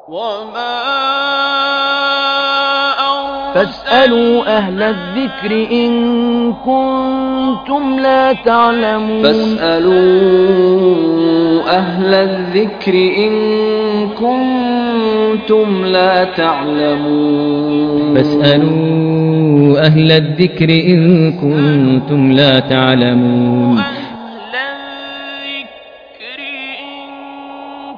وما فاسألوا أهل الذكر إن كنتم لا تعلمون فاسألوا أهل الذكر إن كنتم لا تعلمون فاسألوا أهل الذكر إن كنتم لا تعلمون أهل الذكر إن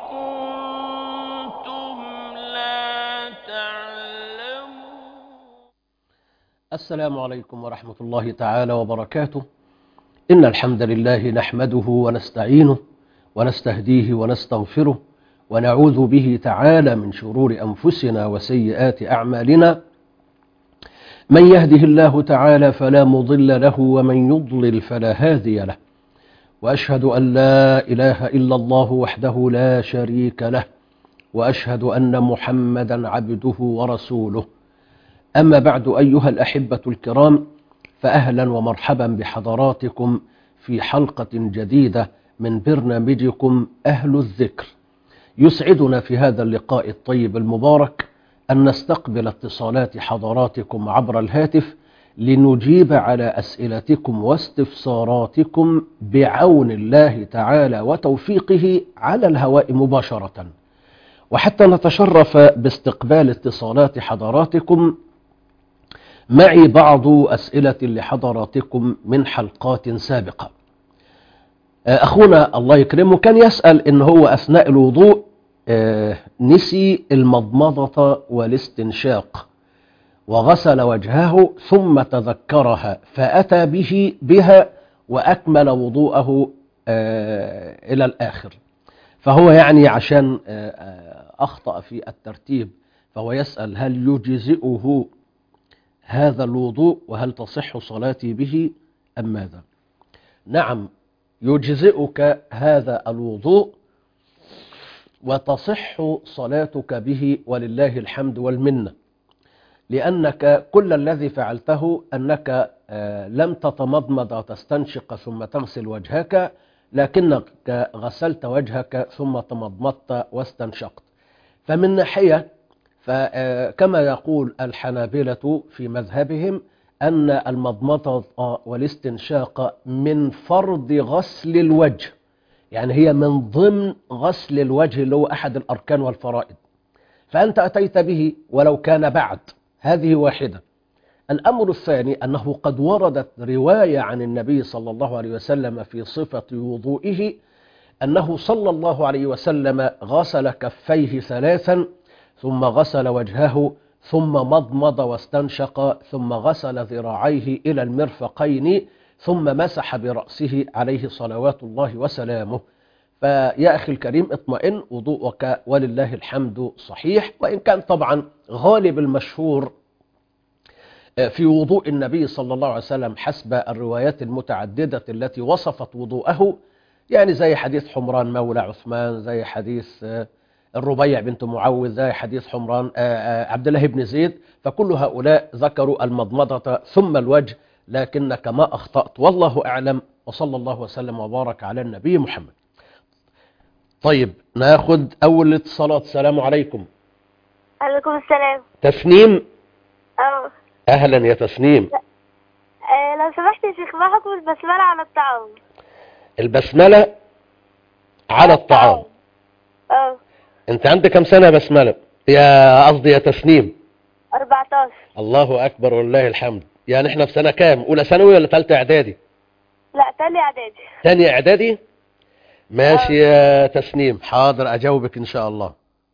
كنتم لا تعلمون السلام عليكم ورحمة الله تعالى وبركاته إن الحمد لله نحمده ونستعينه ونستهديه ونستغفره ونعوذ به تعالى من شرور أنفسنا وسيئات أعمالنا من يهده الله تعالى فلا مضل له ومن يضلل فلا هادي له وأشهد أن لا إله إلا الله وحده لا شريك له وأشهد أن محمدا عبده ورسوله أما بعد أيها الأحبة الكرام فأهلا ومرحبا بحضراتكم في حلقة جديدة من برنامجكم أهل الذكر يسعدنا في هذا اللقاء الطيب المبارك أن نستقبل اتصالات حضراتكم عبر الهاتف لنجيب على أسئلتكم واستفساراتكم بعون الله تعالى وتوفيقه على الهواء مباشرة وحتى نتشرف باستقبال اتصالات حضراتكم معي بعض أسئلة لحضراتكم من حلقات سابقة أخونا الله يكرمه كان يسأل إن هو أثناء الوضوء آه، نسي المضمضة والاستنشاق وغسل وجهه ثم تذكرها فأتى به بها وأكمل وضوءه آه، إلى الآخر فهو يعني عشان آه، آه، أخطأ في الترتيب فهو يسأل هل يجزئه هذا الوضوء وهل تصح صلاتي به أم ماذا نعم يجزئك هذا الوضوء وتصح صلاتك به ولله الحمد والمنة لأنك كل الذي فعلته أنك آه، لم تتمضمض وتستنشق ثم تغسل وجهك لكنك غسلت وجهك ثم تمضمضت واستنشقت فمن ناحية فكما يقول الحنابلة في مذهبهم أن المضمضة والاستنشاق من فرض غسل الوجه يعني هي من ضمن غسل الوجه اللي هو أحد الأركان والفرائض فأنت أتيت به ولو كان بعد هذه واحدة الأمر الثاني أنه قد وردت رواية عن النبي صلى الله عليه وسلم في صفة وضوئه أنه صلى الله عليه وسلم غسل كفيه ثلاثا ثم غسل وجهه ثم مضمض واستنشق ثم غسل ذراعيه إلى المرفقين ثم مسح برأسه عليه صلوات الله وسلامه فيا أخي الكريم اطمئن وضوءك ولله الحمد صحيح وإن كان طبعا غالب المشهور في وضوء النبي صلى الله عليه وسلم حسب الروايات المتعددة التي وصفت وضوءه يعني زي حديث حمران مولى عثمان زي حديث الربيع بنت معوذ زي حديث حمران عبد الله بن زيد فكل هؤلاء ذكروا المضمضة ثم الوجه لكنك ما أخطأت والله أعلم وصلى الله وسلم وبارك على النبي محمد طيب ناخد أول اتصالات السلام عليكم عليكم السلام تسنيم اه أهلا يا تسنيم آه، لو سمحت يا شيخ ما حكم البسملة على الطعام البسملة على الطعام اه انت عندك كم سنة يا بسملة يا قصدي يا تسنيم 14 الله أكبر والله الحمد يعني احنا في سنة كام أولى ثانوي ولا ثالثة إعدادي لا تاني اعدادي تانية إعدادي ماشي يا تسنيم حاضر أجاوبك إن شاء الله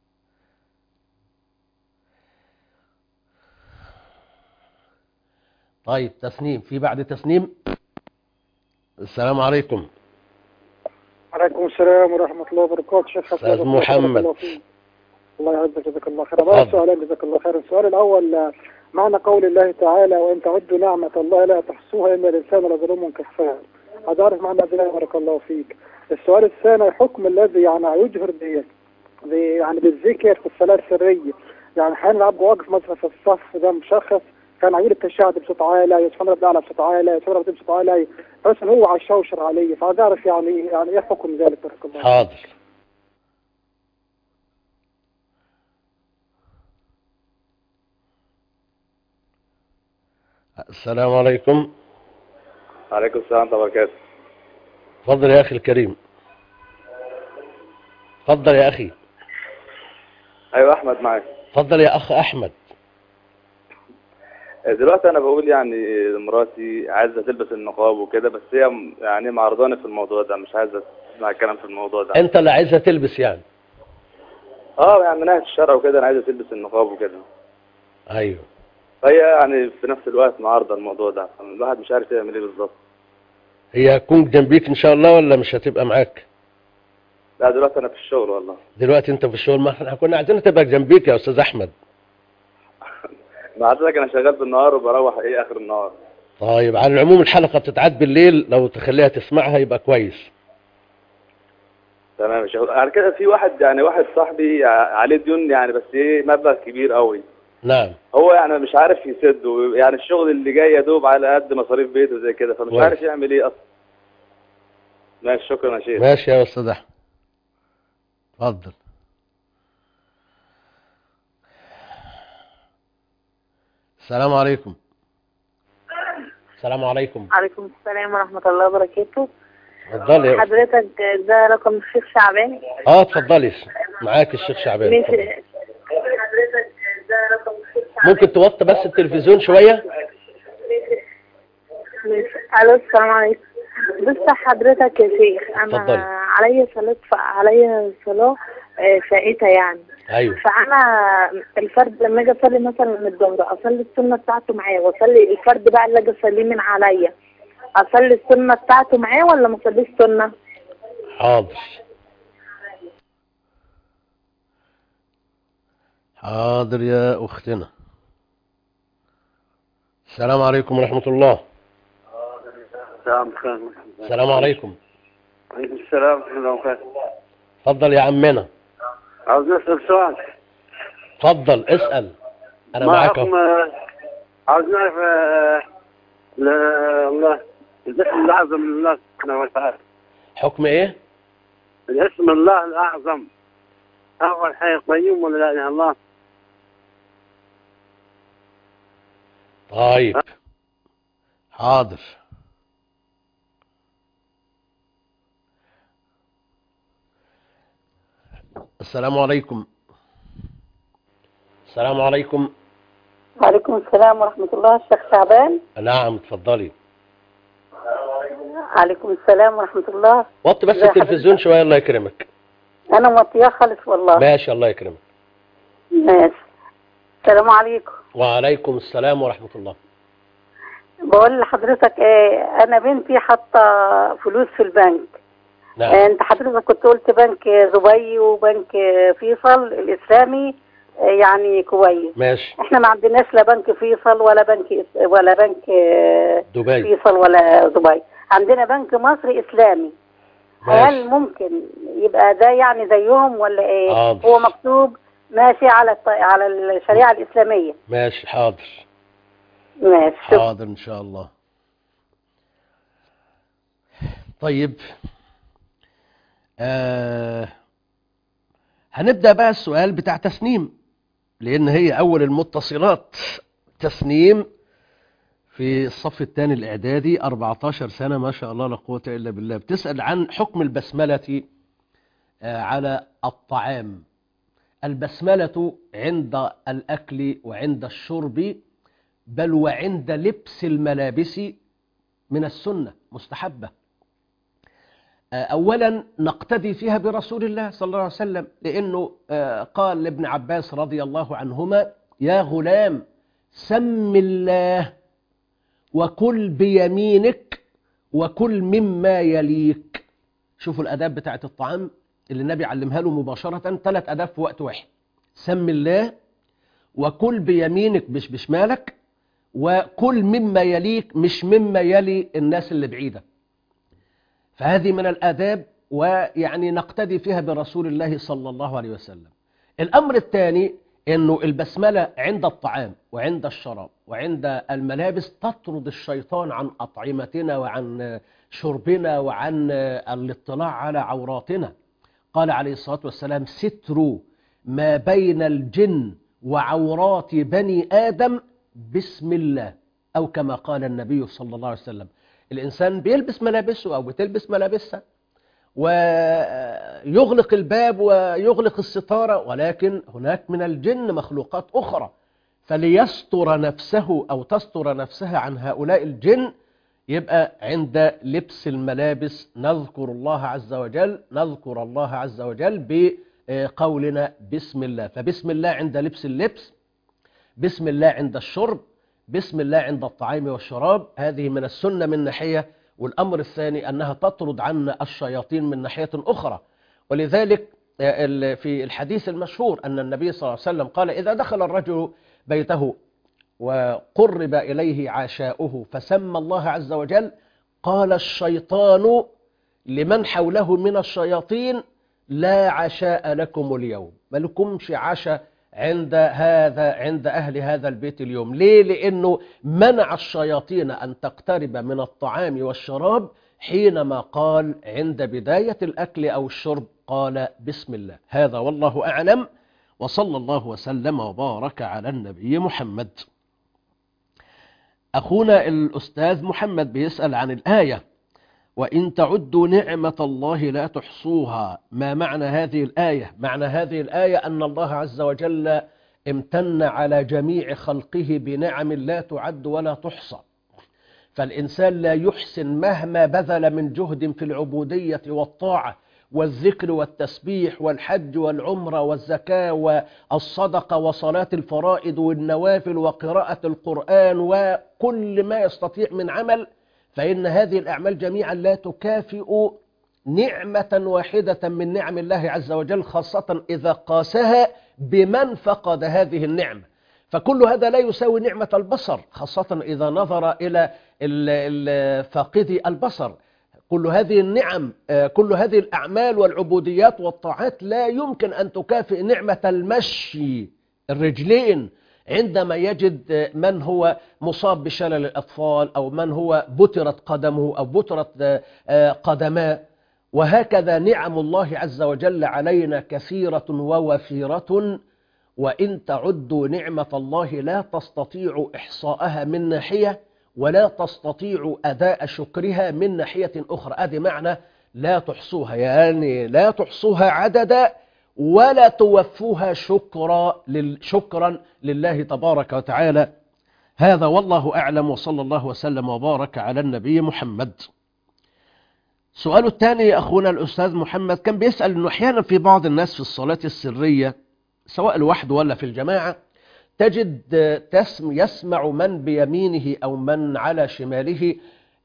طيب تسنيم في بعد تسنيم السلام عليكم عليكم السلام ورحمة الله وبركاته شيخ حسن أستاذ الله محمد. بارك الله فيك. الله يعزك جزاك الله خير بقى اتفضل. سؤالين جزاك الله خير السؤال الأول آه، معنى قول الله تعالى وإن تعدوا نعمة الله لا تحصوها إن الإنسان لظلوم كفار عايز أعرف معنى ذلك بارك الله فيك السؤال الثاني الحكم الذي يعني يجهر ب ب- يعني بالذكر في الصلاة السرية يعني أحيانا العبد واقف مثلا في الصف ده مشخص كان يقول التشهد بصوت عالي سبحان ربي الأعلى بصوت عالي سبحان ربي بصوت عالي بس هو على الشوشر عليه فعايز أعرف يعني يعني إيه حكم ذلك بارك الله فيك. حاضر السلام عليكم عليكم السلام ورحمة الله وبركاته اتفضل يا أخي الكريم اتفضل يا أخي أيوة أحمد معاك اتفضل يا أخ أحمد دلوقتي أنا بقول يعني مراتي عايزة تلبس النقاب وكده بس هي م- يعني معرضاني في الموضوع ده مش عايزة تسمع الكلام في الموضوع ده أنت اللي عايزها تلبس يعني اه يعني من ناحية الشرع وكده أنا عايزة تلبس النقاب وكده أيوه فهي يعني في نفس الوقت معارضة الموضوع ده الواحد مش عارف يعمل ايه بالظبط هي هتكون جنبيك إن شاء الله ولا مش هتبقى معاك لا دلوقتي أنا في الشغل والله دلوقتي أنت في الشغل ما احنا كنا عايزين تبقى جنبيك يا أستاذ أحمد مع ذلك أنا شغال بالنهار وبروح إيه آخر النهار طيب على العموم الحلقة بتتعاد بالليل لو تخليها تسمعها يبقى كويس تمام يا شيخ على كده في واحد يعني واحد صاحبي ع- عليه ديون يعني بس ايه مبلغ كبير قوي نعم هو يعني مش عارف يسد يعني الشغل اللي جاي يا دوب على قد مصاريف بيته زي كده فمش كويس. عارف يعمل ايه اصلا ماشي شكرا يا شيخ ماشي يا أستاذ أحمد اتفضل السلام عليكم السلام عليكم عليكم السلام ورحمة الله وبركاته اتفضلي يا- حضرتك ده رقم الشيخ شعبان اه اتفضلي معاك الشيخ شعبان اتفضل. ماشي حضرتك ده رقم الشيخ شعبان ممكن توطي بس التلفزيون شوية ماشي الو السلام عليكم بص حضرتك يا شيخ انا اتفضلي. عليا صلاة عليا صلاة آه، فائتة يعني ايوه فانا الفرد لما اجي اصلي مثلا من الظهر اصلي السنه بتاعته معاه واصلي الفرد بقى اللي اجي اصليه من عليا اصلي السنه بتاعته معاه ولا ما اصليش سنه حاضر حاضر يا أختنا السلام عليكم ورحمة الله السلام عليكم السلام عليكم وعليكم السلام ورحمة الله وبركاته اتفضل يا عمنا عاوز نسأل سؤال اتفضل اسأل أنا ما معك حكم أهو. عاوز نعرف آه، ل- الله الاسم الأعظم لله سبحانه وتعالى حكم إيه؟ الاسم الله الأعظم أول حي قيوم ولا لا إله إلا الله طيب حاضر السلام عليكم السلام عليكم وعليكم السلام ورحمة الله الشيخ شعبان نعم اتفضلي عليكم السلام ورحمة الله وطي بس ازي التلفزيون شوية الله يكرمك أنا موطياه خالص والله ماشي الله يكرمك ماشي السلام عليكم وعليكم السلام ورحمة الله بقول لحضرتك ايه أنا بنتي حاطة فلوس في البنك نعم آه، أنت حضرتك كنت قلت بنك دبي وبنك فيصل الإسلامي آه، يعني كويس ماشي احنا ما عندناش لا بنك فيصل ولا بنك إس- ولا بنك آه، دبي فيصل ولا دبي عندنا بنك مصري إسلامي هل ماشي ممكن يبقى ده يعني زيهم ولا ايه حاضر. هو مكتوب ماشي على الط- على الشريعة الإسلامية ماشي حاضر ماشي شكرا. حاضر إن شاء الله طيب آه هنبدأ بقى السؤال بتاع تسنيم لأن هي أول المتصلات تسنيم في الصف الثاني الإعدادي 14 سنة ما شاء الله لا قوة إلا بالله بتسأل عن حكم البسملة آه، على الطعام البسملة عند الأكل وعند الشرب بل وعند لبس الملابس من السنة مستحبة آه، أولا نقتدي فيها برسول الله صلى الله عليه وسلم لأنه آه، قال لابن عباس رضي الله عنهما يا غلام سم الله وكل بيمينك وكل مما يليك شوفوا الأداب بتاعت الطعام اللي النبي علمها له مباشرة ثلاث أداب في وقت واحد سم الله وكل بيمينك مش بشمالك وكل مما يليك مش مما يلي الناس اللي بعيدة فهذه من الآداب ويعني نقتدي فيها برسول الله صلى الله عليه وسلم الأمر الثاني أنه البسملة عند الطعام وعند الشراب وعند الملابس تطرد الشيطان عن أطعمتنا وعن شربنا وعن الاطلاع على عوراتنا قال عليه الصلاة والسلام ستر ما بين الجن وعورات بني آدم بسم الله أو كما قال النبي صلى الله عليه وسلم الإنسان بيلبس ملابسه أو بتلبس ملابسها ويغلق الباب ويغلق الستارة ولكن هناك من الجن مخلوقات أخرى فليستر نفسه أو تستر نفسها عن هؤلاء الجن يبقى عند لبس الملابس نذكر الله عز وجل نذكر الله عز وجل بقولنا بسم الله فبسم الله عند لبس اللبس بسم الله عند الشرب بسم الله عند الطعام والشراب هذه من السنة من ناحية والأمر الثاني أنها تطرد عنا الشياطين من ناحية أخرى ولذلك في الحديث المشهور أن النبي صلى الله عليه وسلم قال إذا دخل الرجل بيته وقرب إليه عشاؤه فسمى الله عز وجل قال الشيطان لمن حوله من الشياطين لا عشاء لكم اليوم ما لكمش عشاء عند هذا عند أهل هذا البيت اليوم ليه؟ لأنه منع الشياطين أن تقترب من الطعام والشراب حينما قال عند بداية الأكل أو الشرب قال بسم الله هذا والله أعلم وصلى الله وسلم وبارك على النبي محمد أخونا الأستاذ محمد بيسأل عن الآية وإن تعدوا نعمة الله لا تحصوها ما معنى هذه الآية معنى هذه الآية أن الله عز وجل امتن على جميع خلقه بنعم لا تعد ولا تحصى فالإنسان لا يحسن مهما بذل من جهد في العبودية والطاعة والذكر والتسبيح والحج والعمرة والزكاة والصدقة وصلاة الفرائض والنوافل وقراءة القرآن وكل ما يستطيع من عمل فإن هذه الأعمال جميعا لا تكافئ نعمة واحدة من نعم الله عز وجل خاصة إذا قاسها بمن فقد هذه النعمة فكل هذا لا يساوي نعمة البصر خاصة إذا نظر إلى فاقد البصر كل هذه النعم كل هذه الأعمال والعبوديات والطاعات لا يمكن أن تكافئ نعمة المشي الرجلين عندما يجد من هو مصاب بشلل الأطفال أو من هو بترت قدمه أو بترت قدماه وهكذا نعم الله عز وجل علينا كثيرة ووفيرة وإن تعدوا نعمة الله لا تستطيع إحصاءها من ناحية ولا تستطيع أداء شكرها من ناحية أخرى أدي معنى لا تحصوها يعني لا تحصوها عددا ولا توفوها شكرا شكرا لله تبارك وتعالى هذا والله أعلم وصلى الله وسلم وبارك على النبي محمد سؤاله الثاني أخونا الأستاذ محمد كان بيسأل أنه أحيانا في بعض الناس في الصلاة السرية سواء لوحده ولا في الجماعة تجد تسم يسمع من بيمينه أو من على شماله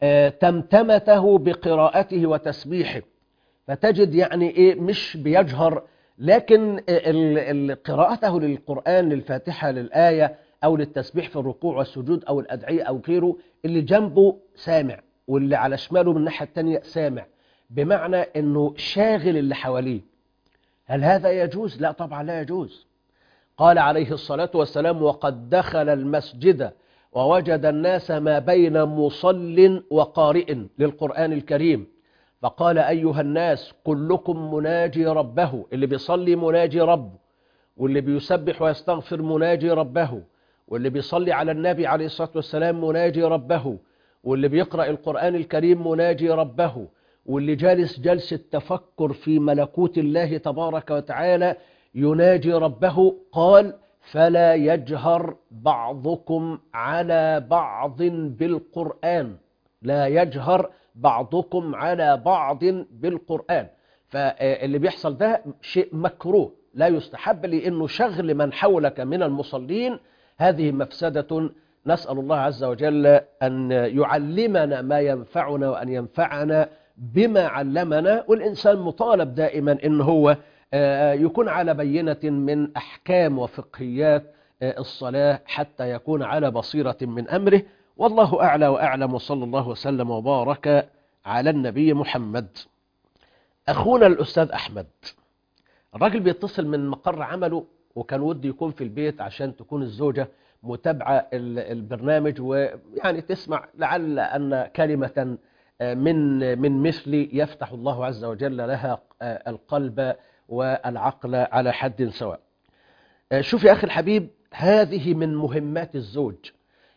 تمتمته بقراءته وتسبيحه فتجد يعني إيه مش بيجهر لكن قراءته للقرآن للفاتحة للآية أو للتسبيح في الركوع والسجود أو الأدعية أو غيره اللي جنبه سامع واللي على شماله من الناحية التانية سامع بمعنى أنه شاغل اللي حواليه هل هذا يجوز؟ لا طبعا لا يجوز قال عليه الصلاة والسلام وقد دخل المسجد ووجد الناس ما بين مصل وقارئ للقرآن الكريم فقال أيها الناس كلكم مناجي ربه اللي بيصلي مناجي ربه واللي بيسبح ويستغفر مناجي ربه واللي بيصلي على النبي عليه الصلاة والسلام مناجي ربه واللي بيقرأ القرآن الكريم مناجي ربه واللي جالس جلسة تفكر في ملكوت الله تبارك وتعالى يناجي ربه قال فلا يجهر بعضكم على بعض بالقرآن لا يجهر بعضكم على بعض بالقرآن فاللي بيحصل ده شيء مكروه لا يستحب لأنه شغل من حولك من المصلين هذه مفسدة نسأل الله عز وجل أن يعلمنا ما ينفعنا وأن ينفعنا بما علمنا والإنسان مطالب دائما أن هو يكون على بينة من أحكام وفقهيات الصلاة حتى يكون على بصيرة من أمره والله أعلى وأعلم وصلى الله وسلم وبارك على النبي محمد أخونا الأستاذ أحمد الراجل بيتصل من مقر عمله وكان ودي يكون في البيت عشان تكون الزوجة متابعة البرنامج ويعني تسمع لعل أن كلمة من من مثلي يفتح الله عز وجل لها القلب والعقل على حد سواء شوف يا أخي الحبيب هذه من مهمات الزوج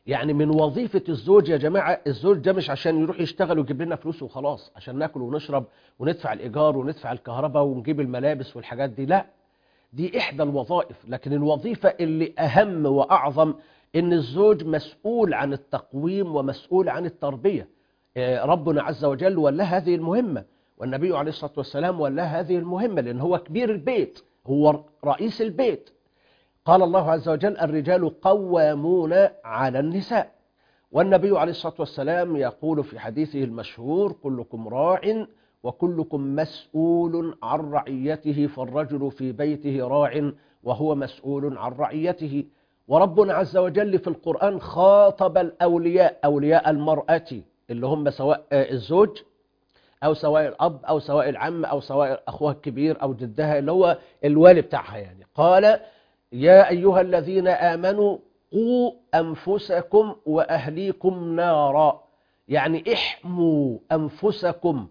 يعني من وظيفة الزوج يا جماعة الزوج ده مش عشان يروح يشتغل ويجيب لنا فلوس وخلاص عشان ناكل ونشرب وندفع الإيجار وندفع الكهرباء ونجيب الملابس والحاجات دي لا دي إحدى الوظائف لكن الوظيفة اللي أهم وأعظم إن الزوج مسؤول عن التقويم ومسؤول عن التربية آه، ربنا عز وجل ولا هذه المهمة والنبي عليه الصلاة والسلام ولا هذه المهمة لأن هو كبير البيت هو رئيس البيت قال الله عز وجل الرجال قوامون على النساء والنبي عليه الصلاة والسلام يقول في حديثه المشهور كلكم راع وكلكم مسؤول عن رعيته فالرجل في بيته راع وهو مسؤول عن رعيته وربنا عز وجل في القرآن خاطب الأولياء أولياء المرأة اللي هم سواء آه، الزوج أو سواء الأب أو سواء العم أو سواء أخوها الكبير أو جدها اللي هو الوالي بتاعها يعني قال يا أيها الذين آمنوا قوا أنفسكم وأهليكم نارا يعني احموا أنفسكم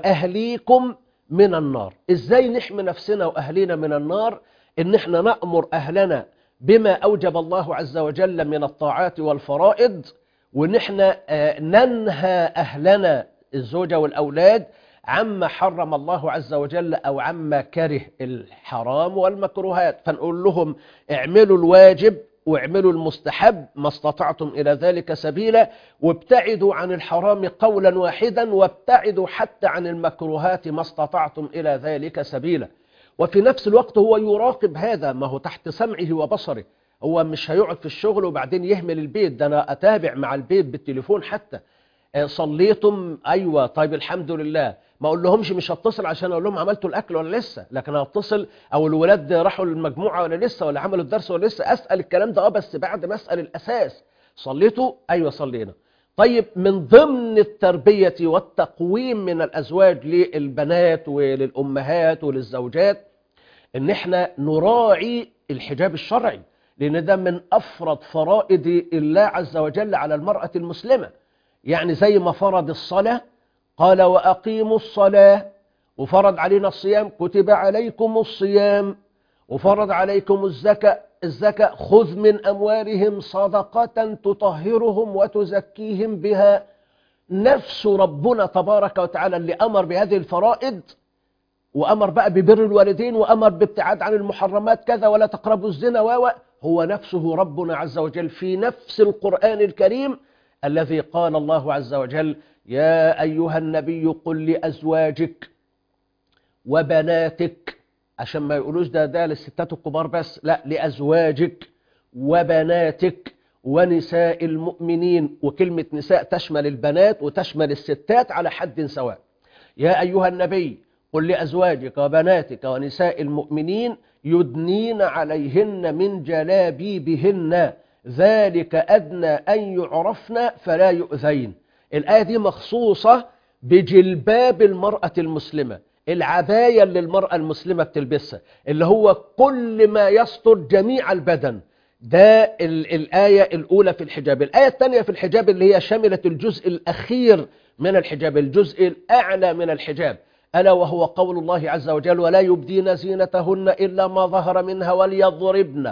وأهليكم من النار إزاي نحمي نفسنا وأهلينا من النار إن احنا نأمر أهلنا بما أوجب الله عز وجل من الطاعات والفرائض ونحن آه، ننهى أهلنا الزوجة والأولاد عما حرم الله عز وجل أو عما كره الحرام والمكروهات فنقول لهم اعملوا الواجب واعملوا المستحب ما استطعتم إلى ذلك سبيلا وابتعدوا عن الحرام قولا واحدا وابتعدوا حتى عن المكروهات ما استطعتم إلى ذلك سبيلا وفي نفس الوقت هو يراقب هذا ما هو تحت سمعه وبصره هو مش هيقعد في الشغل وبعدين يهمل البيت ده أنا أتابع مع البيت بالتليفون حتى آه، صليتم أيوة طيب الحمد لله ما اقول لهمش مش هتصل عشان اقول لهم عملتوا الاكل ولا لسه لكن هتصل او الولاد راحوا المجموعه ولا لسه ولا عملوا الدرس ولا لسه اسال الكلام ده اه بس بعد ما اسال الاساس صليتوا ايوه صلينا طيب من ضمن التربيه والتقويم من الازواج للبنات وللامهات وللزوجات ان احنا نراعي الحجاب الشرعي لان ده من افرض فرائض الله عز وجل على المراه المسلمه يعني زي ما فرض الصلاه قال وأقيموا الصلاة وفرض علينا الصيام كتب عليكم الصيام وفرض عليكم الزكاة الزكاة خذ من أموالهم صدقة تطهرهم وتزكيهم بها نفس ربنا تبارك وتعالى اللي أمر بهذه الفرائض وأمر بقى ببر الوالدين وأمر بابتعاد عن المحرمات كذا ولا تقربوا الزنا و هو نفسه ربنا عز وجل في نفس القرآن الكريم الذي قال الله عز وجل يا أيها النبي قل لأزواجك وبناتك عشان ما يقولوش ده ده للستات الكبار بس لا لأزواجك وبناتك ونساء المؤمنين وكلمة نساء تشمل البنات وتشمل الستات على حد سواء يا أيها النبي قل لأزواجك وبناتك ونساء المؤمنين يدنين عليهن من جلابيبهن ذلك أدنى أن يعرفن فلا يؤذين الآية دي مخصوصة بجلباب المرأة المسلمة العباية اللي المرأة المسلمة بتلبسها اللي هو كل ما يستر جميع البدن ده ال- الآية الأولى في الحجاب الآية الثانية في الحجاب اللي هي شملت الجزء الأخير من الحجاب الجزء الأعلى من الحجاب ألا وهو قول الله عز وجل ولا يبدين زينتهن إلا ما ظهر منها وليضربن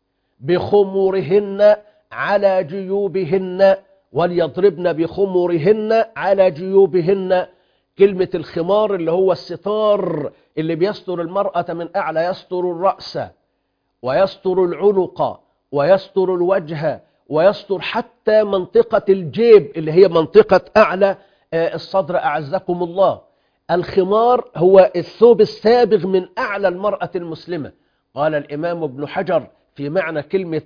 بخمورهن على جيوبهن وليضربن بخمورهن على جيوبهن كلمة الخمار اللي هو الستار اللي بيستر المرأة من أعلى يستر الرأس ويستر العنق ويستر الوجه ويستر حتى منطقة الجيب اللي هي منطقة أعلى آه، الصدر أعزكم الله الخمار هو الثوب السابغ من أعلى المرأة المسلمة قال الإمام ابن حجر في معنى كلمة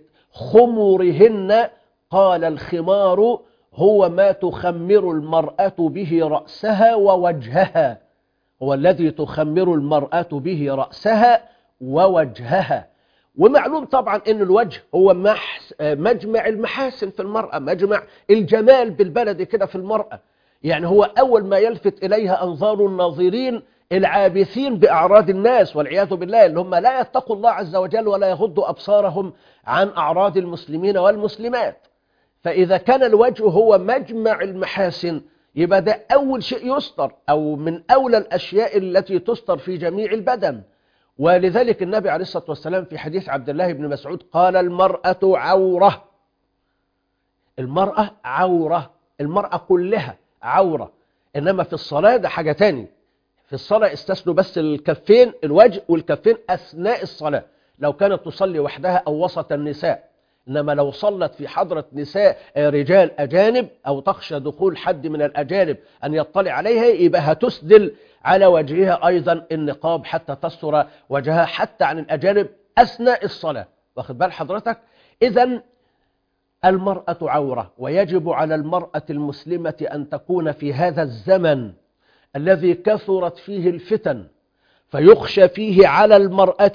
خمرهن قال الخمار هو ما تخمر المرأة به رأسها ووجهها هو الذي تخمر المرأة به رأسها ووجهها ومعلوم طبعا ان الوجه هو محس مجمع المحاسن في المرأة مجمع الجمال بالبلد كده في المرأة يعني هو أول ما يلفت إليها أنظار الناظرين العابثين بأعراض الناس والعياذ بالله اللي هم لا يتقوا الله عز وجل ولا يغضوا أبصارهم عن أعراض المسلمين والمسلمات فإذا كان الوجه هو مجمع المحاسن يبقى ده أول شيء يستر أو من أولى الأشياء التي تستر في جميع البدن ولذلك النبي عليه الصلاة والسلام في حديث عبد الله بن مسعود قال المرأة عورة المرأة عورة المرأة كلها عورة إنما في الصلاة ده حاجة تاني في الصلاة استثنوا بس الكفين الوجه والكفين أثناء الصلاة لو كانت تصلي وحدها أو وسط النساء إنما لو صلت في حضرة نساء آه، رجال أجانب أو تخشى دخول حد من الأجانب أن يطلع عليها يبقى هتسدل على وجهها أيضا النقاب حتى تستر وجهها حتى عن الأجانب أثناء الصلاة واخد بال حضرتك إذا المرأة عورة ويجب على المرأة المسلمة أن تكون في هذا الزمن الذي كثرت فيه الفتن فيخشى فيه على المرأة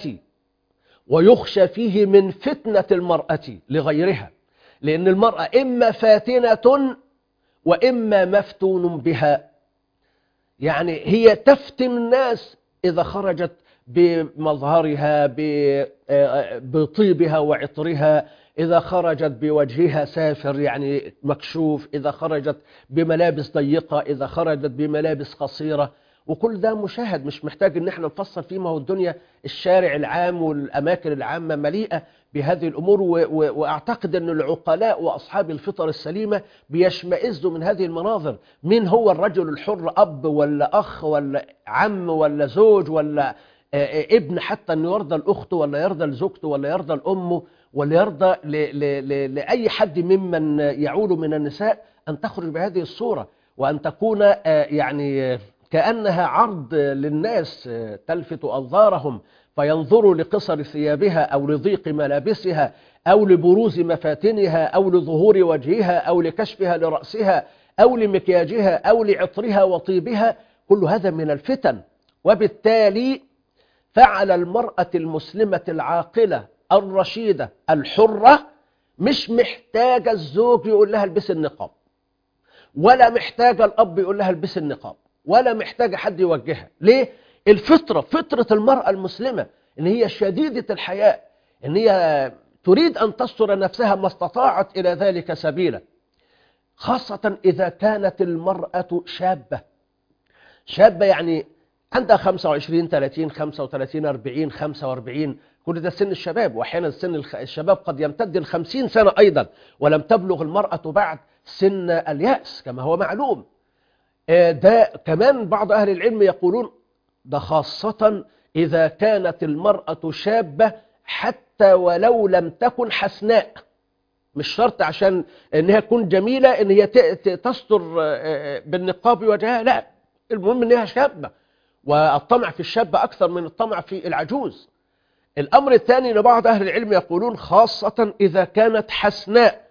ويخشى فيه من فتنة المرأة لغيرها لأن المرأة إما فاتنة وإما مفتون بها يعني هي تفتن الناس إذا خرجت بمظهرها ب- آه، بطيبها وعطرها إذا خرجت بوجهها سافر يعني مكشوف إذا خرجت بملابس ضيقة إذا خرجت بملابس قصيرة وكل ده مشاهد مش محتاج ان احنا نفصل فيه ما هو الدنيا الشارع العام والاماكن العامه مليئه بهذه الامور و و واعتقد ان العقلاء واصحاب الفطر السليمه بيشمئزوا من هذه المناظر مين هو الرجل الحر اب ولا اخ ولا عم ولا زوج ولا آه، آه، ابن حتى انه يرضى لاخته ولا يرضى لزوجته ولا يرضى لامه ولا يرضى ل ل ل لاي حد ممن يعول من النساء ان تخرج بهذه الصوره وان تكون آه، يعني آه، كأنها عرض للناس تلفت أنظارهم فينظروا لقصر ثيابها أو لضيق ملابسها أو لبروز مفاتنها أو لظهور وجهها أو لكشفها لرأسها أو لمكياجها أو لعطرها وطيبها كل هذا من الفتن وبالتالي فعل المرأة المسلمة العاقلة الرشيدة الحرة مش محتاجة الزوج يقول لها البس النقاب ولا محتاجة الأب يقول لها البس النقاب ولا محتاجة حد يوجهها ليه؟ الفطرة فطرة المرأة المسلمة إن هي شديدة الحياء إن هي تريد أن تستر نفسها ما استطاعت إلى ذلك سبيلا خاصة إذا كانت المرأة شابة شابة يعني عندها 25 30 35 40 45 كل ده سن الشباب وأحيانا سن الخ- الشباب قد يمتد ل 50 سنة أيضا ولم تبلغ المرأة بعد سن اليأس كما هو معلوم آه، ده كمان بعض أهل العلم يقولون ده خاصة إذا كانت المرأة شابة حتى ولو لم تكن حسناء مش شرط عشان انها تكون جميلة ان هي ت- ت- تستر آه، بالنقاب وجهها لا المهم انها شابة والطمع في الشابة اكثر من الطمع في العجوز الامر الثاني ان بعض اهل العلم يقولون خاصة اذا كانت حسناء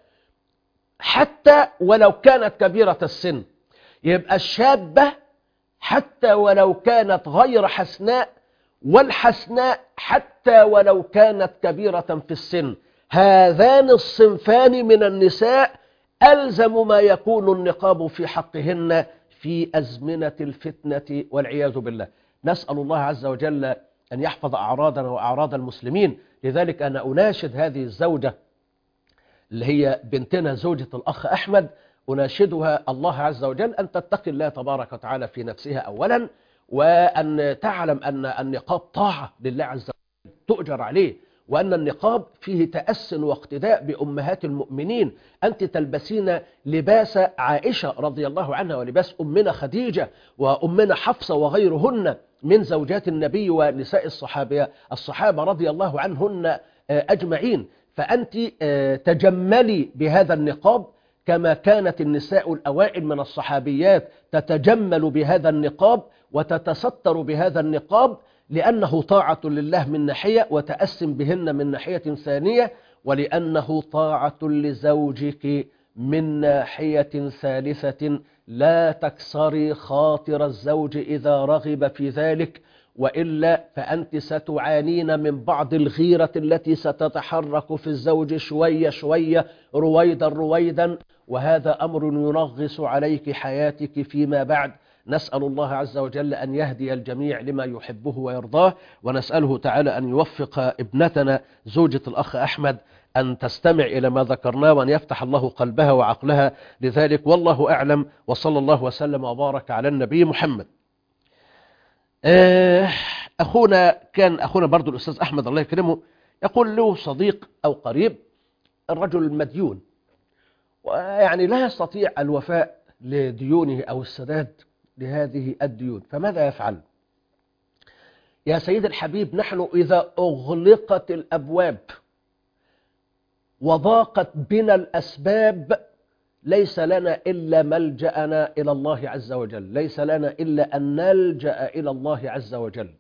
حتى ولو كانت كبيرة السن يبقى الشابة حتى ولو كانت غير حسناء والحسناء حتى ولو كانت كبيرة في السن هذان الصنفان من النساء ألزم ما يكون النقاب في حقهن في أزمنة الفتنة والعياذ بالله نسأل الله عز وجل أن يحفظ أعراضنا وأعراض المسلمين لذلك أنا أناشد هذه الزوجة اللي هي بنتنا زوجة الأخ أحمد أناشدها الله عز وجل أن تتقي الله تبارك وتعالى في نفسها أولا وأن تعلم أن النقاب طاعة لله عز وجل تؤجر عليه وأن النقاب فيه تأس واقتداء بأمهات المؤمنين أنت تلبسين لباس عائشة رضي الله عنها ولباس أمنا خديجة وأمنا حفصة وغيرهن من زوجات النبي ونساء الصحابة الصحابة رضي الله عنهن آه، أجمعين فأنت آه، تجملي بهذا النقاب كما كانت النساء الأوائل من الصحابيات تتجمل بهذا النقاب وتتستر بهذا النقاب لأنه طاعة لله من ناحية وتأسم بهن من ناحية ثانية ولأنه طاعة لزوجك من ناحية ثالثة لا تكسري خاطر الزوج إذا رغب في ذلك وإلا فأنت ستعانين من بعض الغيرة التي ستتحرك في الزوج شوية شوية رويدا رويدا وهذا أمر ينغص عليك حياتك فيما بعد نسأل الله عز وجل أن يهدي الجميع لما يحبه ويرضاه ونسأله تعالى أن يوفق ابنتنا زوجة الأخ أحمد أن تستمع إلى ما ذكرناه وأن يفتح الله قلبها وعقلها لذلك والله أعلم وصلى الله وسلم وبارك على النبي محمد آه، أخونا كان أخونا برضو الأستاذ أحمد الله يكرمه يقول له صديق أو قريب الرجل المديون يعني لا يستطيع الوفاء لديونه أو السداد لهذه الديون فماذا يفعل يا سيد الحبيب نحن إذا أغلقت الأبواب وضاقت بنا الأسباب ليس لنا إلا ملجأنا إلى الله عز وجل ليس لنا إلا أن نلجأ إلى الله عز وجل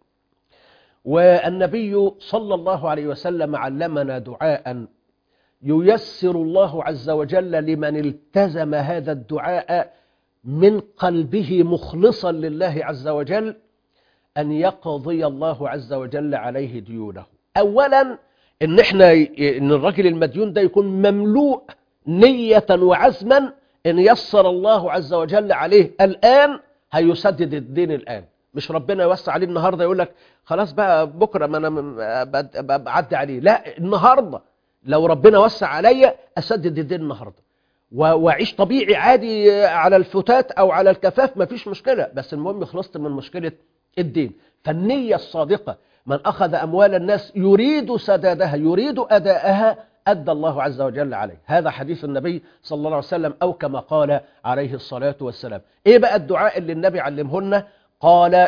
والنبي صلى الله عليه وسلم علمنا دعاء ييسر الله عز وجل لمن التزم هذا الدعاء من قلبه مخلصا لله عز وجل أن يقضي الله عز وجل عليه ديونه أولا إن, إحنا إن الرجل المديون ده يكون مملوء نية وعزما إن يسر الله عز وجل عليه الآن هيسدد الدين الآن مش ربنا يوسع عليه النهاردة يقول لك خلاص بقى بكرة ما أنا بعدي عليه لا النهاردة لو ربنا وسع عليا أسدد الدين النهاردة واعيش طبيعي عادي على الفتات أو على الكفاف ما فيش مشكلة بس المهم خلصت من مشكلة الدين فالنية الصادقة من أخذ أموال الناس يريد سدادها يريد أداءها أدى الله عز وجل عليه هذا حديث النبي صلى الله عليه وسلم أو كما قال عليه الصلاة والسلام إيه بقى الدعاء اللي النبي علمه لنا قال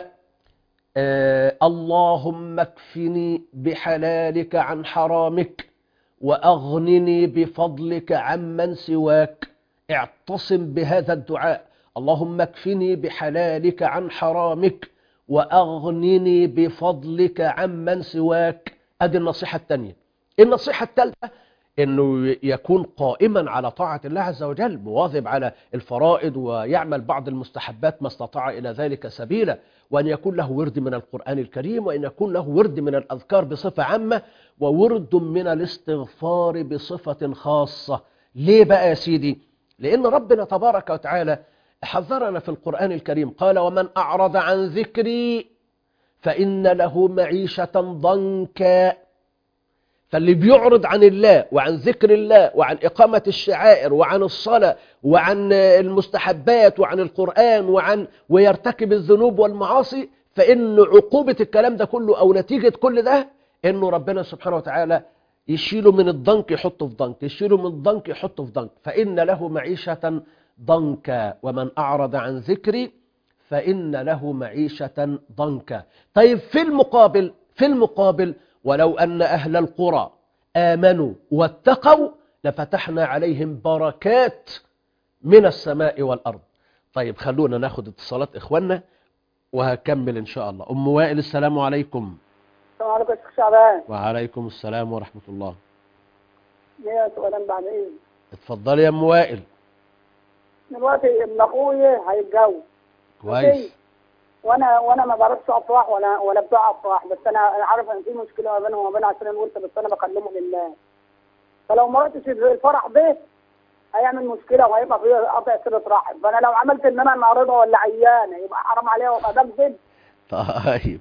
آه اللهم اكفني بحلالك عن حرامك وأغنني بفضلك عمن سواك اعتصم بهذا الدعاء اللهم اكفني بحلالك عن حرامك وأغنني بفضلك عمن سواك ادي النصيحة الثانية النصيحة الثالثة انه يكون قائما على طاعة الله عز وجل مواظب على الفرائض ويعمل بعض المستحبات ما استطاع الى ذلك سبيلا وان يكون له ورد من القرآن الكريم وان يكون له ورد من الاذكار بصفة عامة وورد من الاستغفار بصفة خاصة ليه بقى يا سيدي لان ربنا تبارك وتعالى حذرنا في القرآن الكريم قال ومن أعرض عن ذكري فإن له معيشة ضنكا فاللي بيعرض عن الله وعن ذكر الله وعن إقامة الشعائر وعن الصلاة وعن المستحبات وعن القرآن وعن ويرتكب الذنوب والمعاصي فإن عقوبة الكلام ده كله أو نتيجة كل ده إنه ربنا سبحانه وتعالى يشيله من الضنك يحطه في ضنك يشيله من الضنك يحطه في ضنك فإن له معيشة ضنكا ومن أعرض عن ذكري فإن له معيشة ضنكا طيب في المقابل في المقابل ولو أن أهل القرى آمنوا واتقوا لفتحنا عليهم بركات من السماء والأرض طيب خلونا ناخد اتصالات إخواننا وهكمل إن شاء الله أم وائل السلام عليكم السلام عليكم يا شيخ شعبان وعليكم السلام ورحمة الله ليا سؤالين بعد ايه اتفضلي يا أم وائل دلوقتي ابن اخويا هيتجوز كويس وانا وانا ما بعرفش افراح ولا ولا بتوع افراح بس انا عارف ان في مشكله ما بينهم وما بين عشان الورثه بس انا بكلمه لله فلو ما رحتش الفرح ده هيعمل مشكله وهيبقى فيه قطع صله رحم فانا لو عملت ان انا معرضه ولا عيانه يبقى حرام عليها وابقى بكذب طيب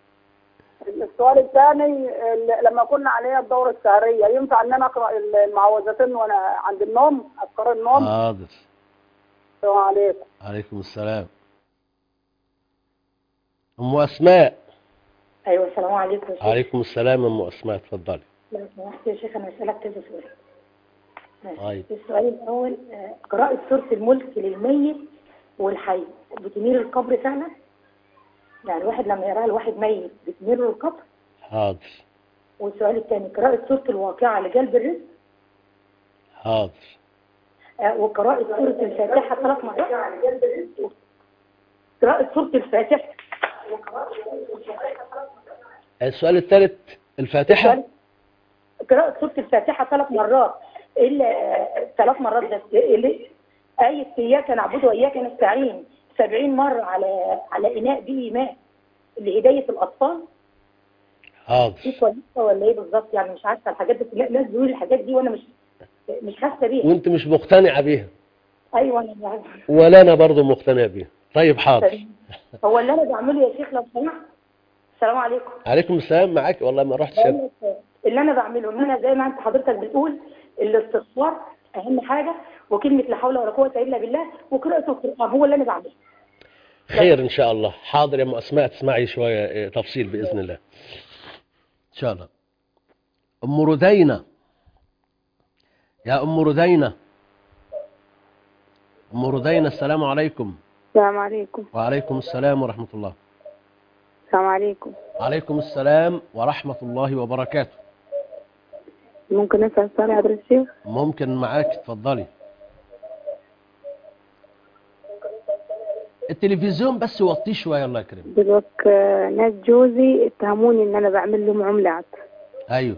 السؤال الثاني لما كنا عليها الدورة الشهرية ينفع ان انا اقرا المعوذتين وانا عند النوم اذكار النوم حاضر السلام عليكم عليكم السلام ام اسماء ايوه السلام عليكم يا شيخ عليكم السلام ام اسماء اتفضلي لو سمحت يا شيخ انا اسالك كذا سؤال طيب السؤال الاول آه، قراءة سورة الملك للميت والحي بتنير القبر فعلا؟ يعني الواحد لما يراها الواحد ميت بتنير له القبر حاضر والسؤال الثاني قراءة سورة الواقعة لجلب الرزق حاضر آه، وقراءة سورة الفاتحة ثلاث مرات قراءة سورة الفاتحة السؤال الثالث الفاتحة قراءة سورة الفاتحة ثلاث مرات إلا آه، ثلاث مرات بس اللي آية إياك نعبد وإياك نستعين سبعين مرة على على إناء به ماء لهداية الأطفال حاضر دي كويسة ولا إيه بالظبط يعني مش عارفة الحاجات دي لا ناس بيقولوا الحاجات دي وأنا مش مش حاسة بيها وانت مش مقتنعة بيها أيوه أنا يعني ولا انا برضو مقتنع بيها طيب حاضر هو اللي أنا بعمله يا شيخ لو سمحت السلام عليكم عليكم السلام معاك والله ما رحتش أنا. بقول لك اللي انا بعمله ان انا زي ما انت حضرتك بتقول الاستغفار اهم حاجه وكلمه لا حول ولا قوه الا بالله وقراءه القران هو اللي انا بعمله خير ان شاء الله حاضر يا ام اسماء تسمعي شوية إيه، تفصيل باذن الله ان شاء الله ام ردينة يا ام ردينة ام ردينا السلام عليكم السلام عليكم وعليكم السلام ورحمة الله السلام عليكم وعليكم السلام ورحمة الله وبركاته ممكن اسال سؤال يا حضرة الشيخ ممكن معاك اتفضلي التلفزيون بس وطيه شوية الله يكرمك دلوقتي آه، ناس جوزي اتهموني ان انا بعمل لهم عملات ايوه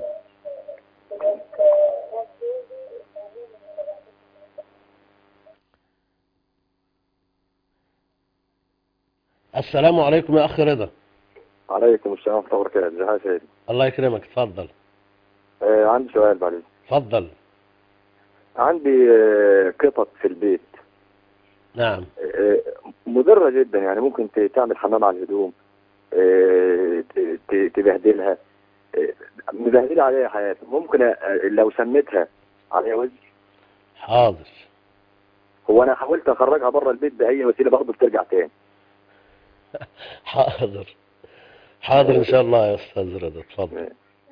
السلام عليكم يا اخ رضا عليكم السلام ورحمة الله وبركاته ازي حضرتك يا سيدي الله يكرمك اتفضل آه عندي سؤال بعدين اتفضل عندي آه قطط في البيت نعم آه مضرة جدا يعني ممكن ت- تعمل حمام على الهدوم آه ت- ت- تبهدلها آه مبهدلة عليها حياتي ممكن آه لو سميتها عليها وزن حاضر هو انا حاولت اخرجها بره البيت بأي وسيلة برضه بترجع تاني حاضر حاضر ان شاء الله يا استاذ رضا اتفضل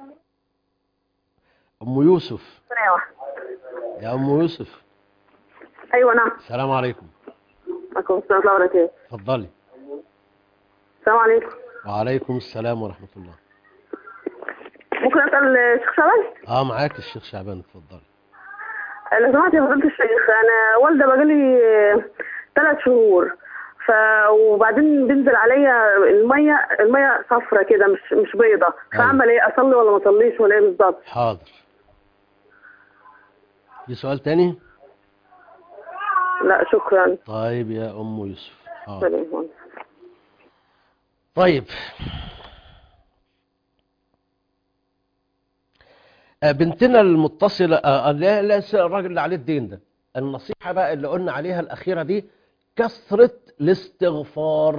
ام يوسف ايوه يا ام يوسف ايوه نعم السلام عليكم عليكم السلام ورحمه الله وبركاته اتفضلي السلام عليكم وعليكم السلام ورحمة الله ممكن اسال الشيخ شعبان اه معاك الشيخ شعبان اتفضلي لو سمحت يا فضيله الشيخ انا والده بقالي ثلاث شهور ف وبعدين بينزل عليا الميه الميه صفرة كده مش مش بيضه فاعمل ايه اصلي ولا ما اصليش ولا ايه بالظبط حاضر في سؤال تاني لا شكرا طيب يا ام يوسف حاضر سلام. طيب آه، بنتنا المتصلة آه، آه، لا لا س- الراجل اللي عليه الدين ده النصيحة بقى اللي قلنا عليها الأخيرة دي كثرة الاستغفار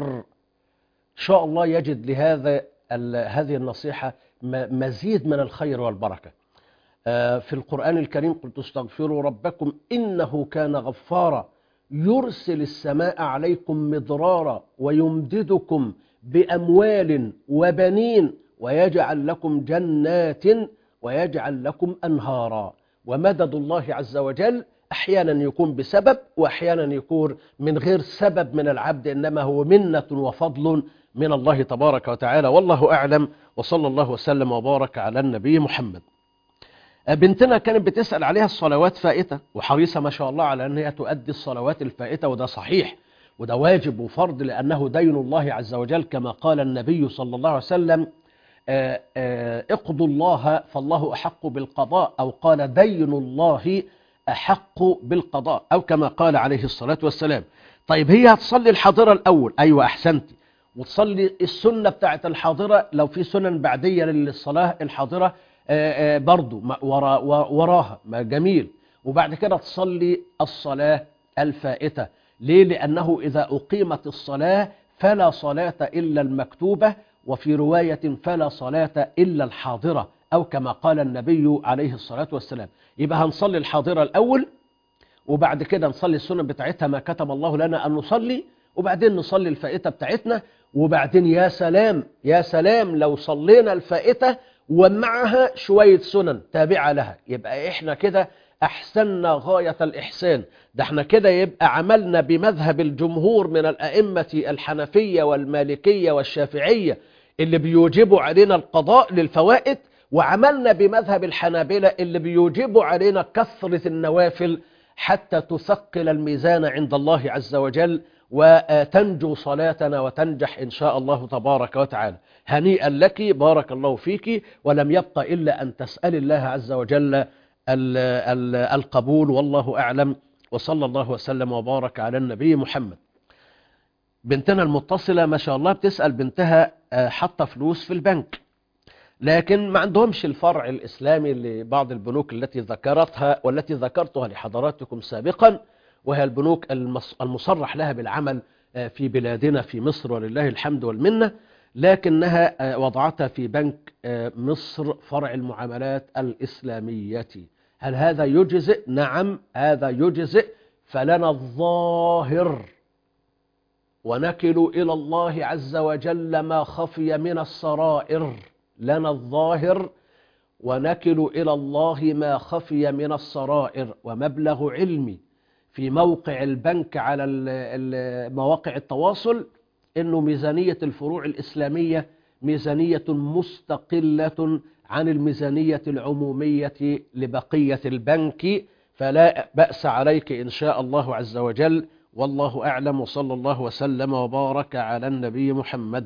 إن شاء الله يجد لهذا ال- هذه النصيحة م- مزيد من الخير والبركة آه، في القرآن الكريم قلت استغفروا ربكم إنه كان غفارا يرسل السماء عليكم مضرارا ويمددكم بأموال وبنين ويجعل لكم جنات ويجعل لكم أنهارا ومدد الله عز وجل أحيانا يكون بسبب وأحيانا يكون من غير سبب من العبد إنما هو منة وفضل من الله تبارك وتعالى والله أعلم وصلى الله وسلم وبارك على النبي محمد بنتنا كانت بتسأل عليها الصلوات فائتة وحريصة ما شاء الله على أن هي تؤدي الصلوات الفائتة وده صحيح وده واجب وفرض لأنه دين الله عز وجل كما قال النبي صلى الله عليه وسلم آه، آه، اقضوا الله فالله أحق بالقضاء أو قال دين الله أحق بالقضاء أو كما قال عليه الصلاة والسلام طيب هي هتصلي الحاضرة الأول أيوة أحسنتي وتصلي السنة بتاعت الحاضرة لو في سنن بعدية للصلاة الحاضرة آه، آه، برضو ما- ورا ورا- وراها ما جميل وبعد كده تصلي الصلاة الفائتة ليه لأنه إذا أقيمت الصلاة فلا صلاة إلا المكتوبة وفي رواية فلا صلاة إلا الحاضرة أو كما قال النبي عليه الصلاة والسلام يبقى هنصلي الحاضرة الأول وبعد كده نصلي السنن بتاعتها ما كتب الله لنا أن نصلي وبعدين نصلي الفائتة بتاعتنا وبعدين يا سلام يا سلام لو صلينا الفائتة ومعها شوية سنن تابعة لها يبقى احنا كده أحسننا غاية الإحسان ده احنا كده يبقى عملنا بمذهب الجمهور من الأئمة الحنفية والمالكية والشافعية اللي بيوجبوا علينا القضاء للفوائد وعملنا بمذهب الحنابلة اللي بيوجبوا علينا كثرة النوافل حتى تثقل الميزان عند الله عز وجل وتنجو صلاتنا وتنجح إن شاء الله تبارك وتعالى هنيئا لك بارك الله فيك ولم يبق إلا أن تسأل الله عز وجل ال- ال- القبول والله أعلم وصلى الله وسلم وبارك على النبي محمد بنتنا المتصلة ما شاء الله بتسأل بنتها آه، حاطة فلوس في البنك لكن ما عندهمش الفرع الإسلامي لبعض البنوك التي ذكرتها والتي ذكرتها لحضراتكم سابقا وهي البنوك المص- المصرح لها بالعمل آه، في بلادنا في مصر ولله الحمد والمنة لكنها آه، وضعتها في بنك آه، مصر فرع المعاملات الإسلامية هل هذا يجزئ؟ نعم هذا يجزئ فلنا الظاهر ونكل إلى الله عز وجل ما خفي من السرائر لنا الظاهر ونكل إلى الله ما خفي من السرائر ومبلغ علمي في موقع البنك على ال- ال- مواقع التواصل انه ميزانية الفروع الإسلامية ميزانية مستقلة عن الميزانية العمومية لبقية البنك فلا بأس عليك إن شاء الله عز وجل والله أعلم وصلى الله وسلم وبارك على النبي محمد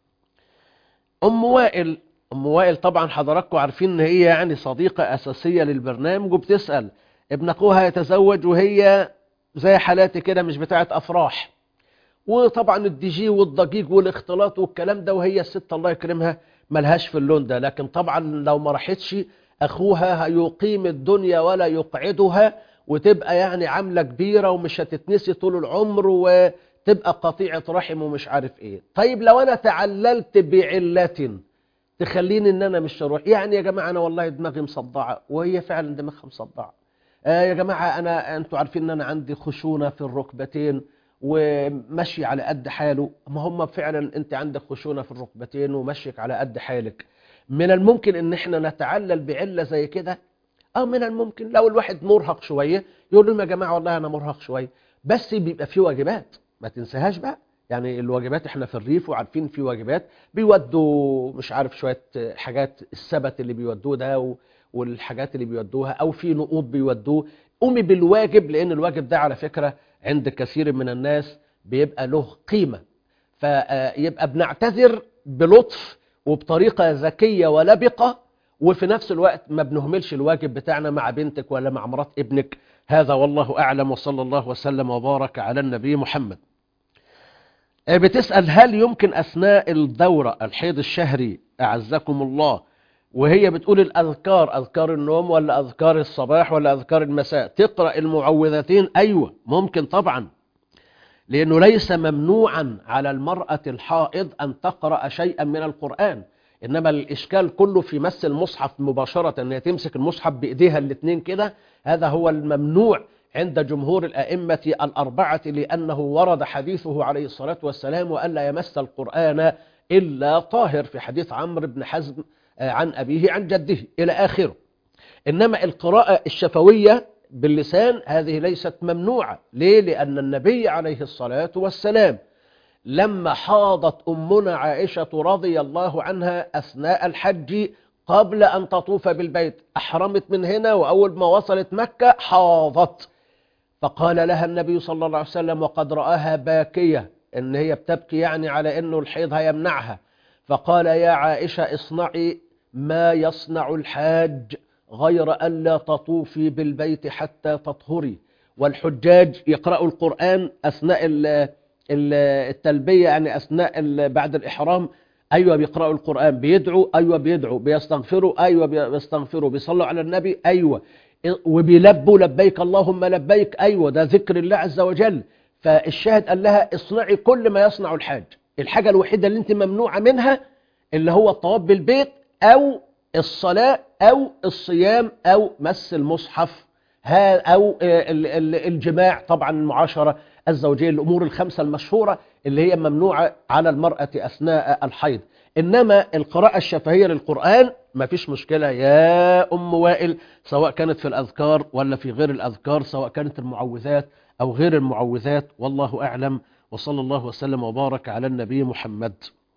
أم وائل أم وائل طبعا حضراتكم عارفين إن هي يعني صديقة أساسية للبرنامج وبتسأل ابن أخوها يتزوج وهي زي حالاتي كده مش بتاعت أفراح وطبعا الدي جي والضجيج والاختلاط والكلام ده وهي الست الله يكرمها ملهاش في اللون ده لكن طبعا لو ما راحتش أخوها هيقيم الدنيا ولا يقعدها وتبقى يعني عاملة كبيرة ومش هتتنسي طول العمر وتبقى قطيعة رحم ومش عارف ايه طيب لو انا تعللت بعلة تخليني ان انا مش هروح يعني يا جماعة انا والله دماغي مصدعة وهي فعلا دماغها مصدعة آه يا جماعة انا انتوا عارفين ان انا عندي خشونة في الركبتين ومشي على قد حاله ما هم فعلا انت عندك خشونة في الركبتين ومشيك على قد حالك من الممكن ان احنا نتعلل بعلة زي كده اه من الممكن لو الواحد مرهق شوية يقول لهم يا جماعة والله انا مرهق شوية بس بيبقى في واجبات ما تنساهاش بقى يعني الواجبات احنا في الريف وعارفين في واجبات بيودوا مش عارف شوية حاجات السبت اللي بيودوه ده و- والحاجات اللي بيودوها او في نقود بيودوه قومي بالواجب لان الواجب ده على فكرة عند كثير من الناس بيبقى له قيمة فيبقى بنعتذر بلطف وبطريقة ذكية ولبقة وفي نفس الوقت ما بنهملش الواجب بتاعنا مع بنتك ولا مع مرات ابنك هذا والله أعلم وصلى الله وسلم وبارك على النبي محمد آه، بتسأل هل يمكن أثناء الدورة الحيض الشهري أعزكم الله وهي بتقول الأذكار أذكار النوم ولا أذكار الصباح ولا أذكار المساء تقرأ المعوذتين أيوة ممكن طبعا لأنه ليس ممنوعا على المرأة الحائض أن تقرأ شيئا من القرآن إنما الإشكال كله في مس المصحف مباشرة أن هي تمسك المصحف بإيديها الاثنين كده هذا هو الممنوع عند جمهور الأئمة الأربعة لأنه ورد حديثه عليه الصلاة والسلام وأن لا يمس القرآن إلا طاهر في حديث عمرو بن حزم آه، عن أبيه عن جده إلى آخره إنما القراءة الشفوية باللسان هذه ليست ممنوعة ليه؟ لأن النبي عليه الصلاة والسلام لما حاضت أمنا عائشة رضي الله عنها أثناء الحج قبل أن تطوف بالبيت أحرمت من هنا وأول ما وصلت مكة حاضت فقال لها النبي صلى الله عليه وسلم وقد رآها باكية إن هي بتبكي يعني على إنه الحيض هيمنعها فقال يا عائشة اصنعي ما يصنع الحاج غير ألا تطوفي بالبيت حتى تطهري والحجاج يقرأوا القرآن أثناء ال- ال- التلبية يعني أثناء ال- بعد الإحرام أيوة بيقرأوا القرآن بيدعوا أيوة بيدعوا بيستغفروا أيوة بيستغفروا بيصلوا على النبي أيوة وبيلبوا لبيك اللهم لبيك أيوة ده ذكر الله عز وجل فالشاهد قال لها اصنعي كل ما يصنع الحاج الحاجة الوحيدة اللي انت ممنوعة منها اللي هو الطواف بالبيت أو الصلاة أو الصيام أو مس المصحف ها أو آه، ال- ال- الجماع طبعا المعاشرة الزوجية الأمور الخمسة المشهورة اللي هي ممنوعة على المرأة أثناء الحيض إنما القراءة الشفهية للقرآن ما فيش مشكلة يا أم وائل سواء كانت في الأذكار ولا في غير الأذكار سواء كانت المعوذات أو غير المعوذات والله أعلم وصلى الله وسلم وبارك على النبي محمد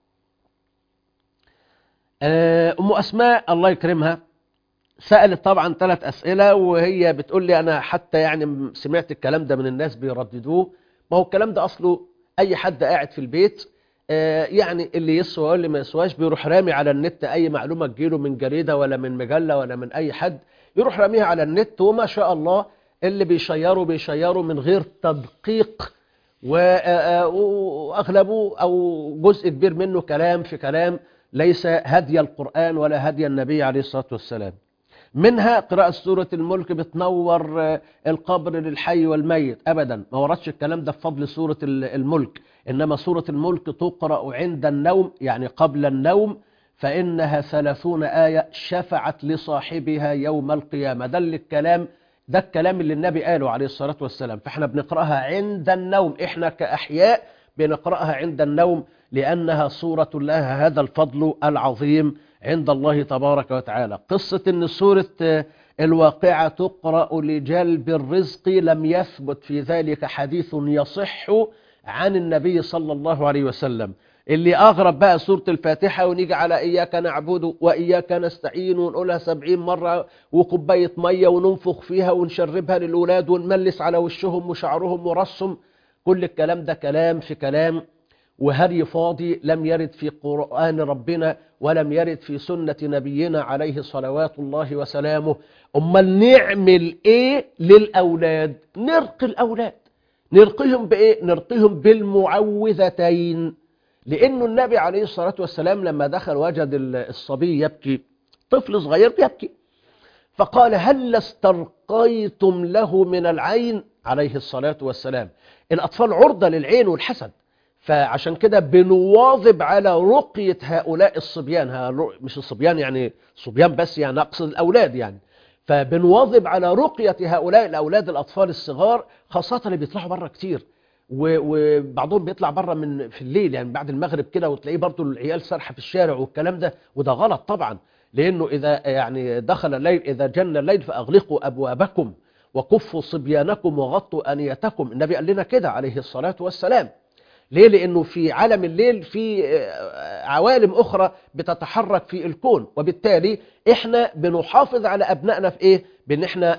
آه، أم أسماء الله يكرمها سألت طبعا ثلاث أسئلة وهي بتقول لي أنا حتى يعني سمعت الكلام ده من الناس بيرددوه ما هو الكلام ده أصله أي حد قاعد في البيت آه، يعني اللي يسوى واللي ما يسواش بيروح رامي على النت أي معلومة تجيله من جريدة ولا من مجلة ولا من أي حد يروح راميها على النت وما شاء الله اللي بيشيروا بيشيروا من غير تدقيق و- آه، وأغلبه أو جزء كبير منه كلام في كلام ليس هدي القرآن ولا هدي النبي عليه الصلاة والسلام منها قراءة سورة الملك بتنور آه، القبر للحي والميت أبدا ما وردش الكلام ده في فضل سورة ال- الملك إنما سورة الملك تقرأ عند النوم يعني قبل النوم فإنها ثلاثون آية شفعت لصاحبها يوم القيامة ده اللي الكلام ده الكلام اللي النبي قاله عليه الصلاة والسلام فإحنا بنقرأها عند النوم إحنا كأحياء بنقرأها عند النوم لأنها صورة لها هذا الفضل العظيم عند الله تبارك وتعالى قصة أن سورة آه، الواقعة تقرأ لجلب الرزق لم يثبت في ذلك حديث يصح عن النبي صلى الله عليه وسلم اللي أغرب بقى سورة الفاتحة ونيجي على إياك نعبد وإياك نستعين ونقولها سبعين مرة وكوباية مية وننفخ فيها ونشربها للأولاد ونملس على وشهم وشعرهم ورسهم كل الكلام ده كلام في كلام وهري فاضي لم يرد في قرآن ربنا ولم يرد في سنة نبينا عليه صلوات الله وسلامه أمال نعمل إيه للأولاد نرقي الأولاد نرقيهم بإيه نرقيهم بالمعوذتين لأنه النبي عليه الصلاة والسلام لما دخل وجد الصبي يبكي طفل صغير يبكي فقال هل استرقيتم له من العين عليه الصلاة والسلام الأطفال عرضة للعين والحسد فعشان كده بنواظب على رقية هؤلاء الصبيان ها- مش الصبيان يعني صبيان بس يعني أقصد الأولاد يعني فبنواظب على رقية هؤلاء الأولاد الأطفال الصغار خاصة اللي بيطلعوا بره كتير و- وبعضهم بيطلع بره من في الليل يعني بعد المغرب كده وتلاقيه برضو العيال سارحه في الشارع والكلام ده وده غلط طبعا لانه اذا يعني دخل الليل اذا جن الليل فاغلقوا ابوابكم وكفوا صبيانكم وغطوا انيتكم النبي قال لنا كده عليه الصلاه والسلام ليه لانه في عالم الليل في آه، عوالم اخرى بتتحرك في الكون وبالتالي احنا بنحافظ على ابنائنا في ايه بان احنا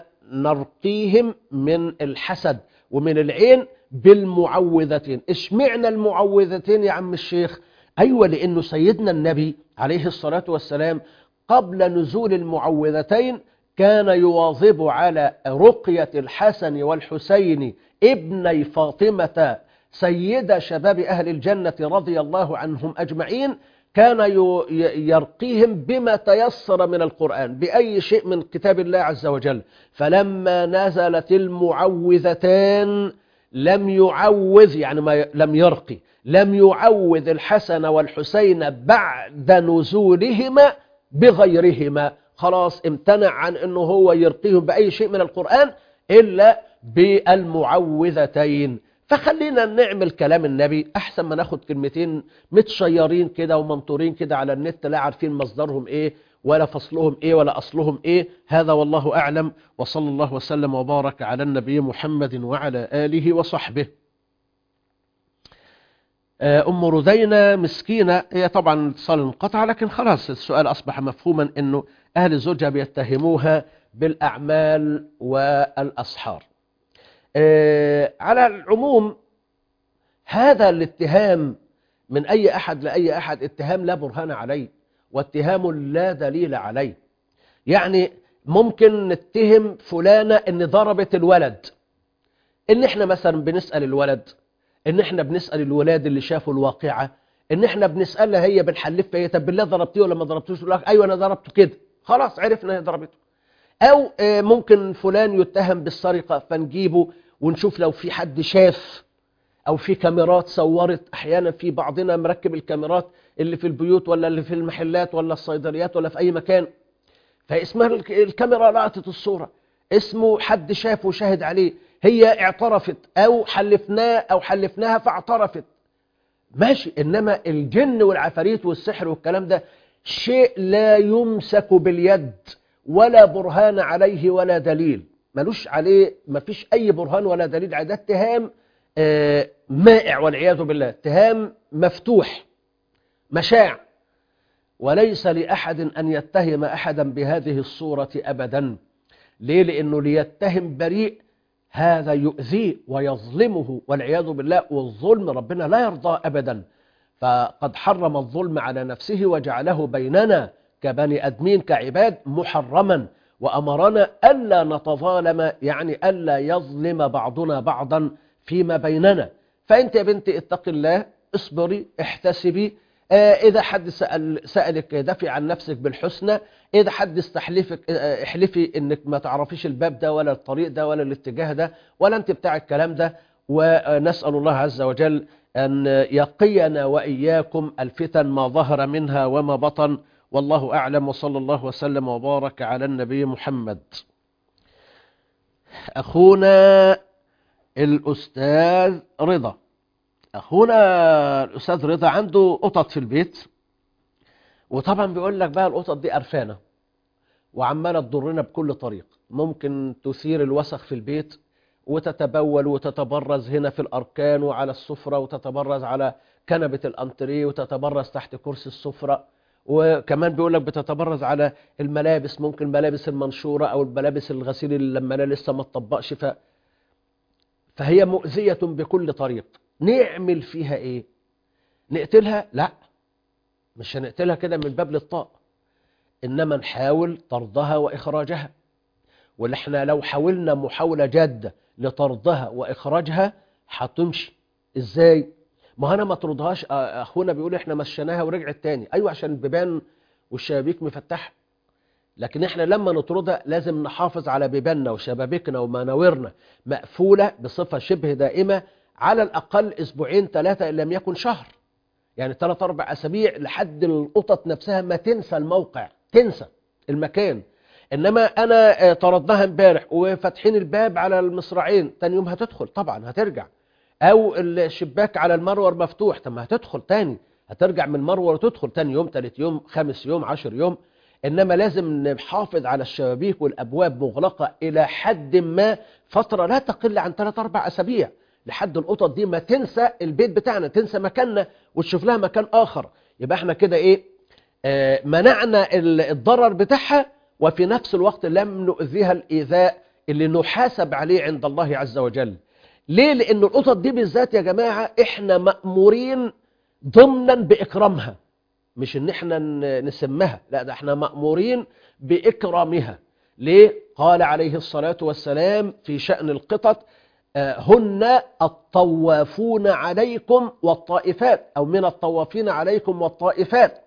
نرقيهم من الحسد ومن العين بالمعوذتين اشمعنا المعوذتين يا عم الشيخ ايوه لانه سيدنا النبي عليه الصلاه والسلام قبل نزول المعوذتين كان يواظب على رقيه الحسن والحسين ابني فاطمه سيد شباب أهل الجنة رضي الله عنهم أجمعين كان ي- ي- يرقيهم بما تيسر من القرآن بأي شيء من كتاب الله عز وجل فلما نزلت المعوذتان لم يعوذ يعني ما ي- لم يرقي لم يعوذ الحسن والحسين بعد نزولهما بغيرهما خلاص امتنع عن انه هو يرقيهم بأي شيء من القرآن إلا بالمعوذتين فخلينا نعمل كلام النبي احسن ما ناخد كلمتين متشيرين كده ومنطورين كده على النت لا عارفين مصدرهم ايه ولا فصلهم ايه ولا اصلهم ايه هذا والله اعلم وصلى الله وسلم وبارك على النبي محمد وعلى اله وصحبه آه، ام ردينة مسكينة هي طبعا اتصال انقطع لكن خلاص السؤال اصبح مفهوما انه اهل زوجها بيتهموها بالاعمال والاسحار آه، على العموم هذا الاتهام من أي أحد لأي أحد اتهام لا برهان عليه واتهام لا دليل عليه يعني ممكن نتهم فلانة ان ضربت الولد ان احنا مثلا بنسأل الولد ان احنا بنسأل الولاد اللي شافوا الواقعة ان احنا بنسألها هي بنحلفها هي طب بالله ضربتيه ولا ما ضربتوش يقول لك ايوه انا ضربته كده خلاص عرفنا هي ضربته او آه، ممكن فلان يتهم بالسرقة فنجيبه ونشوف لو في حد شاف او في كاميرات صورت احيانا في بعضنا مركب الكاميرات اللي في البيوت ولا اللي في المحلات ولا الصيدليات ولا في اي مكان فاسمها الك- الكاميرا لقطت الصورة اسمه حد شافه وشاهد عليه هي اعترفت او حلفناه او حلفناها فاعترفت ماشي انما الجن والعفاريت والسحر والكلام ده شيء لا يمسك باليد ولا برهان عليه ولا دليل ملوش عليه مفيش اي برهان ولا دليل عليه ده اتهام آه، مائع والعياذ بالله اتهام مفتوح مشاع وليس لأحد أن يتهم أحدا بهذه الصورة أبدا ليه لأنه ليتهم بريء هذا يؤذيه ويظلمه والعياذ بالله والظلم ربنا لا يرضى أبدا فقد حرم الظلم على نفسه وجعله بيننا كبني أدمين كعباد محرما وأمرنا ألا نتظالم يعني ألا يظلم بعضنا بعضا فيما بيننا فأنت يا بنتي اتق الله اصبري احتسبي آه، إذا حد سأل سألك دافع عن نفسك بالحسنى إذا حد استحلفك آه، احلفي إنك ما تعرفيش الباب ده ولا الطريق ده ولا الاتجاه ده ولا أنت بتاع الكلام ده ونسأل الله عز وجل أن يقينا وإياكم الفتن ما ظهر منها وما بطن والله أعلم وصلى الله وسلم وبارك على النبي محمد أخونا الأستاذ رضا أخونا الأستاذ رضا عنده قطط في البيت وطبعا بيقول لك بقى القطط دي قرفانه وعماله تضرنا بكل طريق ممكن تثير الوسخ في البيت وتتبول وتتبرز هنا في الاركان وعلى السفره وتتبرز على كنبه الانتريه وتتبرز تحت كرسي السفره وكمان بيقول لك بتتبرز على الملابس ممكن ملابس المنشوره او الملابس الغسيل اللي لما انا لسه ما اتطبقش ف... فهي مؤذيه بكل طريق نعمل فيها ايه نقتلها لا مش هنقتلها كده من باب للطاق انما نحاول طردها واخراجها واللي احنا لو حاولنا محاولة جادة لطردها واخراجها هتمشي ازاي ما انا ما اطردهاش آه، اخونا بيقول احنا مشيناها ورجعت تاني ايوه عشان البيبان والشبابيك مفتحه لكن احنا لما نطردها لازم نحافظ على بيباننا وشبابيكنا ومناورنا مقفولة بصفة شبه دائمة على الأقل أسبوعين ثلاثة إن لم يكن شهر يعني ثلاث أربع أسابيع لحد القطط نفسها ما تنسى الموقع تنسى المكان إنما أنا آه، طردناها امبارح وفاتحين الباب على المصراعين تاني يوم هتدخل طبعا هترجع أو الشباك على المرور مفتوح طب ما هتدخل تاني هترجع من المرور وتدخل تاني يوم تالت يوم خامس يوم عشر يوم إنما لازم نحافظ على الشبابيك والأبواب مغلقة إلى حد ما فترة لا تقل عن 3 أربع أسابيع لحد القطط دي ما تنسى البيت بتاعنا تنسى مكاننا وتشوف لها مكان آخر يبقى احنا كده إيه آه منعنا ال- الضرر بتاعها وفي نفس الوقت لم نؤذيها الإيذاء اللي نحاسب عليه عند الله عز وجل ليه؟ لأن القطط دي بالذات يا جماعة احنا مأمورين ضمنا بإكرامها مش ان احنا ن- نسمها لا ده احنا مأمورين بإكرامها ليه؟ قال عليه الصلاة والسلام في شأن القطط آه، هن الطوافون عليكم والطائفات أو من الطوافين عليكم والطائفات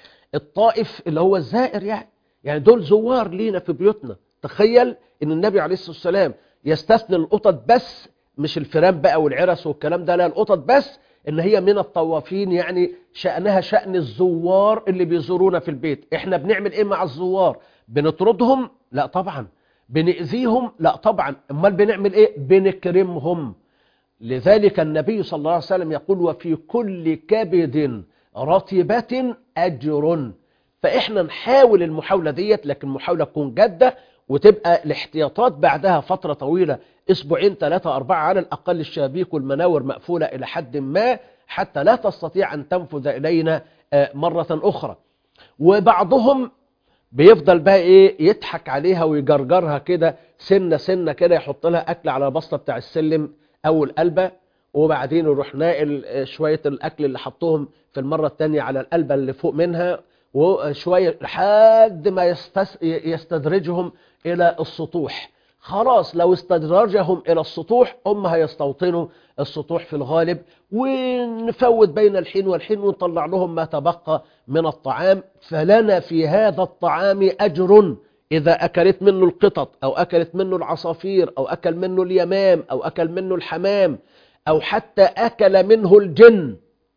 الطائف اللي هو الزائر يعني يعني دول زوار لينا في بيوتنا تخيل ان النبي عليه الصلاة والسلام يستثني القطط بس مش الفيران بقى والعرس والكلام ده لا القطط بس ان هي من الطوافين يعني شأنها شأن الزوار اللي بيزورونا في البيت احنا بنعمل ايه مع الزوار بنطردهم لا طبعا بنأذيهم لا طبعا امال بنعمل ايه بنكرمهم لذلك النبي صلى الله عليه وسلم يقول وفي كل كبد رطبة أجر فإحنا نحاول المحاولة ديت لكن المحاولة تكون جادة وتبقى الاحتياطات بعدها فترة طويلة أسبوعين ثلاثة أربعة على الأقل الشبابيك والمناور مقفولة إلى حد ما حتى لا تستطيع أن تنفذ إلينا آه، مرة أخرى وبعضهم بيفضل بقى ايه يضحك عليها ويجرجرها كده سنه سنه كده يحط لها اكل على البسطه بتاع السلم او القلبه وبعدين يروح ناقل آه، شويه الاكل اللي حطهم في المره الثانيه على القلبه اللي فوق منها وشويه لحد ما يستس... يستدرجهم الى السطوح خلاص لو استدرجهم الى السطوح هم هيستوطنوا السطوح في الغالب ونفوت بين الحين والحين ونطلع لهم ما تبقى من الطعام فلنا في هذا الطعام أجر إذا أكلت منه القطط أو أكلت منه العصافير أو أكل منه اليمام أو أكل منه الحمام أو حتى أكل منه الجن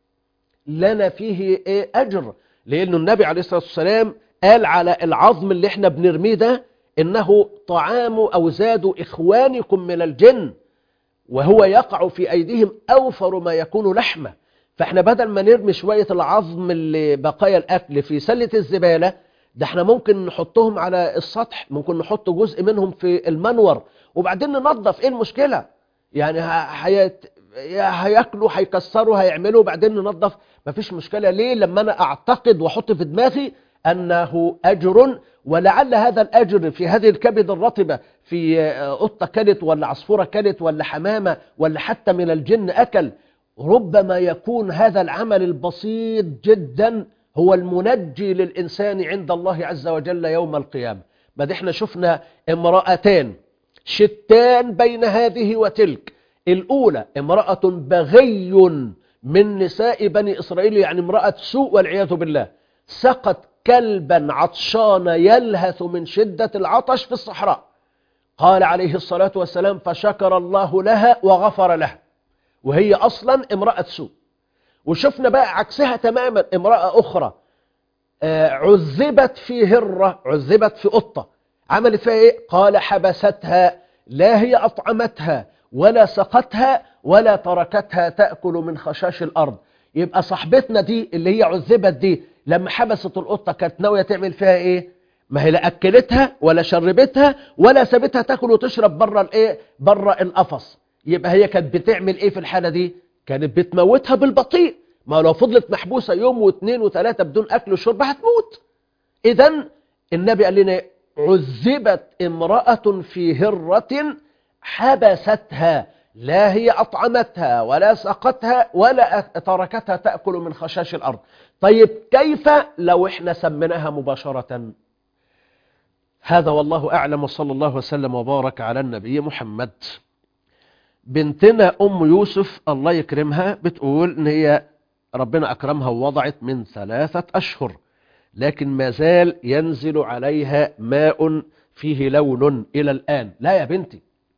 لنا فيه إيه أجر لأنه النبي عليه الصلاة والسلام قال على العظم اللي احنا بنرميه ده إنه طعام أو زاد إخوانكم من الجن وهو يقع في أيديهم أوفر ما يكون لحمة فاحنا بدل ما نرمي شوية العظم اللي بقايا الأكل في سلة الزبالة ده احنا ممكن نحطهم على السطح ممكن نحط جزء منهم في المنور وبعدين ننظف ايه المشكلة يعني ه- هيت... هياكلوا هيكسروا هيعملوا وبعدين ننظف مفيش مشكلة ليه لما انا اعتقد واحط في دماغي انه اجر ولعل هذا الاجر في هذه الكبد الرطبة في آه، قطة كلت ولا عصفورة كلت ولا حمامة ولا حتى من الجن اكل ربما يكون هذا العمل البسيط جدا هو المنجي للإنسان عند الله عز وجل يوم القيامة بعد احنا شفنا امرأتان شتان بين هذه وتلك الأولى امرأة بغي من نساء بني إسرائيل يعني امرأة سوء والعياذ بالله سقت كلبا عطشان يلهث من شدة العطش في الصحراء قال عليه الصلاة والسلام فشكر الله لها وغفر لها وهي أصلا امرأة سوء وشفنا بقى عكسها تماما امرأة أخرى آه، عذبت في هرة عذبت في قطة عملت فيها ايه قال حبستها لا هي أطعمتها ولا سقتها ولا تركتها تأكل من خشاش الأرض يبقى صاحبتنا دي اللي هي عذبت دي لما حبست القطة كانت ناوية تعمل فيها ايه ما هي لا اكلتها ولا شربتها ولا سابتها تاكل وتشرب بره الايه بره القفص يبقى هي كانت بتعمل ايه في الحالة دي كانت بتموتها بالبطيء ما لو فضلت محبوسة يوم واثنين وثلاثة بدون اكل وشرب هتموت اذا النبي قال لنا عذبت امرأة في هرة حبستها لا هي أطعمتها ولا سقتها ولا تركتها تأكل من خشاش الأرض طيب كيف لو احنا سميناها مباشرة هذا والله أعلم وصلى الله وسلم وبارك على النبي محمد بنتنا أم يوسف الله يكرمها بتقول إن هي ربنا أكرمها ووضعت من ثلاثة أشهر لكن ما زال ينزل عليها ماء فيه لون إلى الآن لا يا بنتي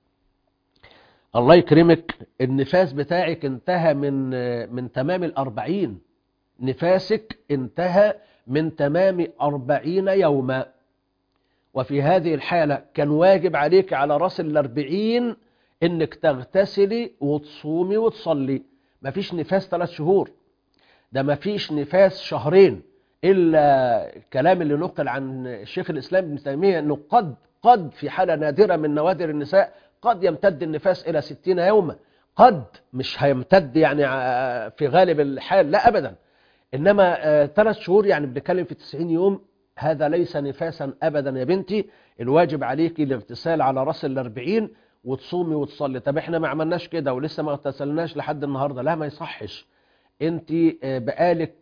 الله يكرمك النفاس بتاعك انتهى من من تمام الأربعين نفاسك انتهى من تمام أربعين يوما وفي هذه الحالة كان واجب عليك على رأس الأربعين انك تغتسلي وتصومي وتصلي مفيش نفاس ثلاث شهور ده مفيش نفاس شهرين إلا الكلام اللي نقل عن الشيخ الإسلام ابن تيمية أنه قد قد في حالة نادرة من نوادر النساء قد يمتد النفاس إلى ستين يوما قد مش هيمتد يعني في غالب الحال لا أبدا إنما ثلاث شهور يعني بنتكلم في 90 يوم هذا ليس نفاسا أبدا يا بنتي الواجب عليك الاغتسال على رأس الأربعين وتصومي وتصلي طب احنا ما عملناش كده ولسه ما اغتسلناش لحد النهاردة لا ما يصحش انت بقالك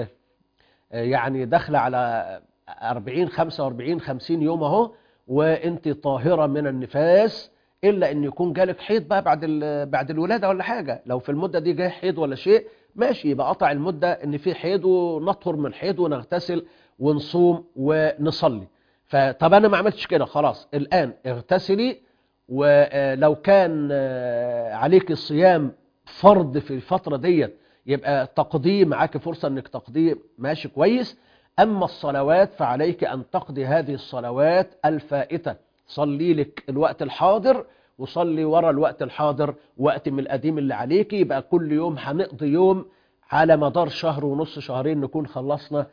يعني داخله على 40 45 50 يوم اهو وانت طاهره من النفاس الا ان يكون جالك حيض بقى بعد بعد الولاده ولا حاجه لو في المده دي جاي حيض ولا شيء ماشي يبقى قطع المده ان في حيض ونطهر من الحيض ونغتسل ونصوم ونصلي فطب انا ما عملتش كده خلاص الان اغتسلي ولو كان عليك الصيام فرض في الفتره ديت يبقى تقضيه معاك فرصة انك تقضيه ماشي كويس اما الصلوات فعليك ان تقضي هذه الصلوات الفائتة صلي لك الوقت الحاضر وصلي ورا الوقت الحاضر وقت من القديم اللي عليك يبقى كل يوم هنقضي يوم على مدار شهر ونص شهرين نكون خلصنا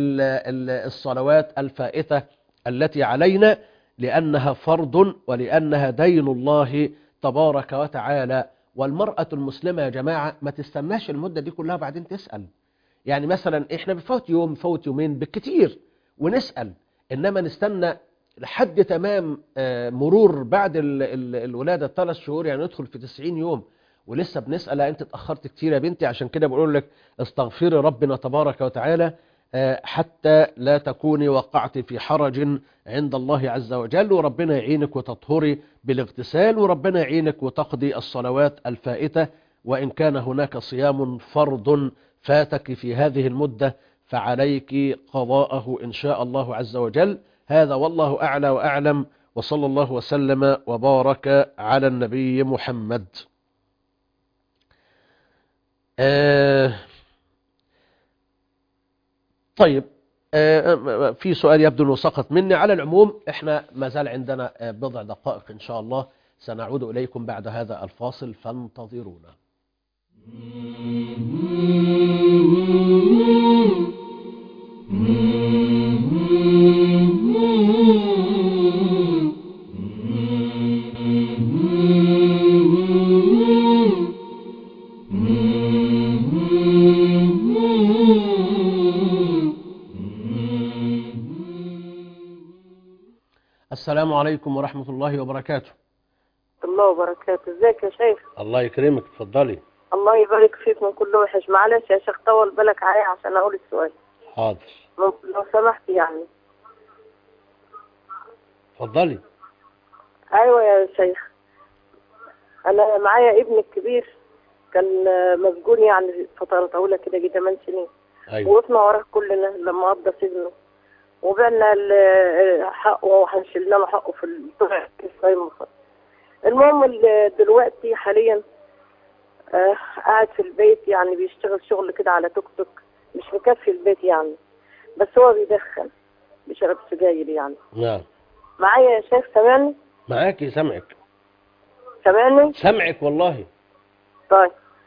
الصلوات الفائتة التي علينا لأنها فرض ولأنها دين الله تبارك وتعالى والمرأة المسلمة يا جماعة ما تستناش المدة دي كلها بعدين تسأل يعني مثلا احنا بفوت يوم فوت يومين بالكتير ونسأل انما نستنى لحد تمام مرور بعد ال ال الولادة ثلاث شهور يعني ندخل في 90 يوم ولسه بنسأل انت اتأخرت كتير يا بنتي عشان كده بقول لك استغفري ربنا تبارك وتعالى حتى لا تكوني وقعت في حرج عند الله عز وجل وربنا يعينك وتطهري بالاغتسال وربنا يعينك وتقضي الصلوات الفائتة وإن كان هناك صيام فرض فاتك في هذه المدة فعليك قضاءه إن شاء الله عز وجل هذا والله أعلى وأعلم وصلى الله وسلم وبارك على النبي محمد آه طيب في سؤال يبدو انه سقط مني على العموم احنا ما زال عندنا بضع دقائق ان شاء الله سنعود اليكم بعد هذا الفاصل فانتظرونا السلام عليكم ورحمة الله وبركاته الله وبركاته ازيك يا شيخ الله يكرمك اتفضلي الله يبارك فيك من كل وحش معلش يا شيخ طول بالك عليا عشان اقول السؤال حاضر لو لو سمحت يعني اتفضلي ايوه يا شيخ انا معايا ابني الكبير كان مسجون يعني فترة طويلة كده جه 8 سنين ايوه وقفنا وراه كلنا لما قضى سجنه وبعنا ال- حقه وهنشيلنا له حقه في الطلع المهم ال- دلوقتي حاليا آه، قاعد في البيت يعني بيشتغل شغل كده على توك توك مش مكفي البيت يعني بس هو بيدخن بيشرب سجاير يعني نعم معايا يا شيخ سامعني معاكي سمعك سامعني سمعك والله طيب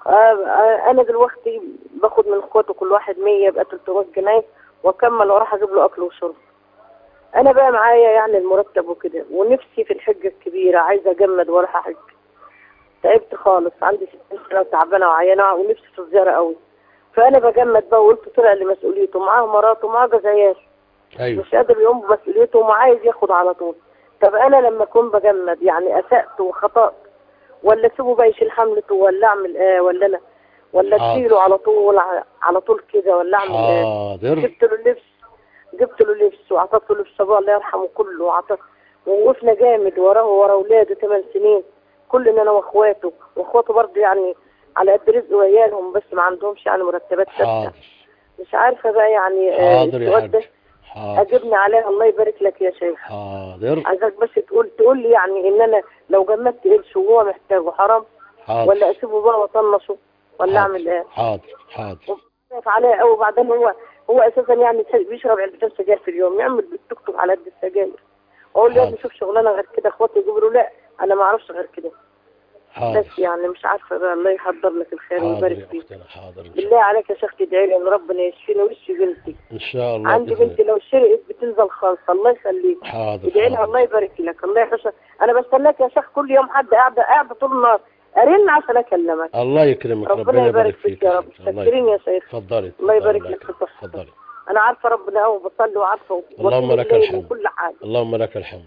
آه، آه، انا دلوقتي باخد من اخواته كل واحد 100 يبقى 300 جنيه واكمل واروح اجيب له اكل وشرب انا بقى معايا يعني المرتب وكده ونفسي في الحجه الكبيره عايزه اجمد واروح احج تعبت خالص عندي 60 سنه وتعبانه وعيانه ونفسي في الزياره قوي فانا بجمد بقى وقلت طلع لمسؤوليته معاه مراته معاه جزايات ايوه مش قادر يقوم بمسؤوليته وعايز ياخد على طول طب انا لما اكون بجمد يعني اسأت وخطأت ولا اسيبه بقى يشيل حملته ولا اعمل ايه ولا انا ولا حاضر. اديله على طول ع- على طول كده ولا اعمل ايه حاضر جبت له لبس جبت له لبس وعطيت له لبس ابوه الله يرحمه كله وعطيت ووقفنا جامد وراه ورا اولاده ثمان سنين كلنا انا واخواته واخواته برضه يعني على قد رزق وعيالهم بس ما عندهمش يعني مرتبات ثابته حاضر مش عارفه بقى يعني آه، حاضر يا السؤال ده حاج حاضر اجبني عليها الله يبارك لك يا شيخ حاضر عايزك بس تقول تقول لي يعني ان انا لو جمدت قرش وهو محتاجه حرام حاضر ولا اسيبه بقى واطنشه ولا حاضر. اعمل ايه حاضر حاضر خايف عليه قوي وبعدين هو هو اساسا يعني بيشرب علبتين سجاير في اليوم يعمل تكتب على قد السجاير اقول له يا ابني شوف شغلانه غير كده اخواتي يجيبوا له لا انا ما اعرفش غير كده حاضر بس يعني مش عارفه بقى الله يحضر لك الخير حاضر ويبارك يا فيك اختنا حاضر ان شاء بالله عليك يا شيخ تدعي لي ان ربنا يشفيني ويشفي بنتي ان شاء الله عندي بإذن بنتي لو شرقت بتنزل خالص الله يخليك حاضر ادعي لها حاضر. الله يبارك لك الله يحفظها انا بستناك يا شيخ كل يوم حد قاعده قاعده طول النهار ارن عشان اكلمك الله يكرمك ربنا ربنا يبارك يبارك فيك فيك يا رب حبيبتي. الله شاكرين يا يكرمك. شيخ اتفضلي الله يبارك اتفضلي. لك في صحتك اتفضلي انا عارفه ربنا قوي بصلي وعارفه اللهم وأقيم لك الليل الحمد. وكل حاجه اللهم لك الحمد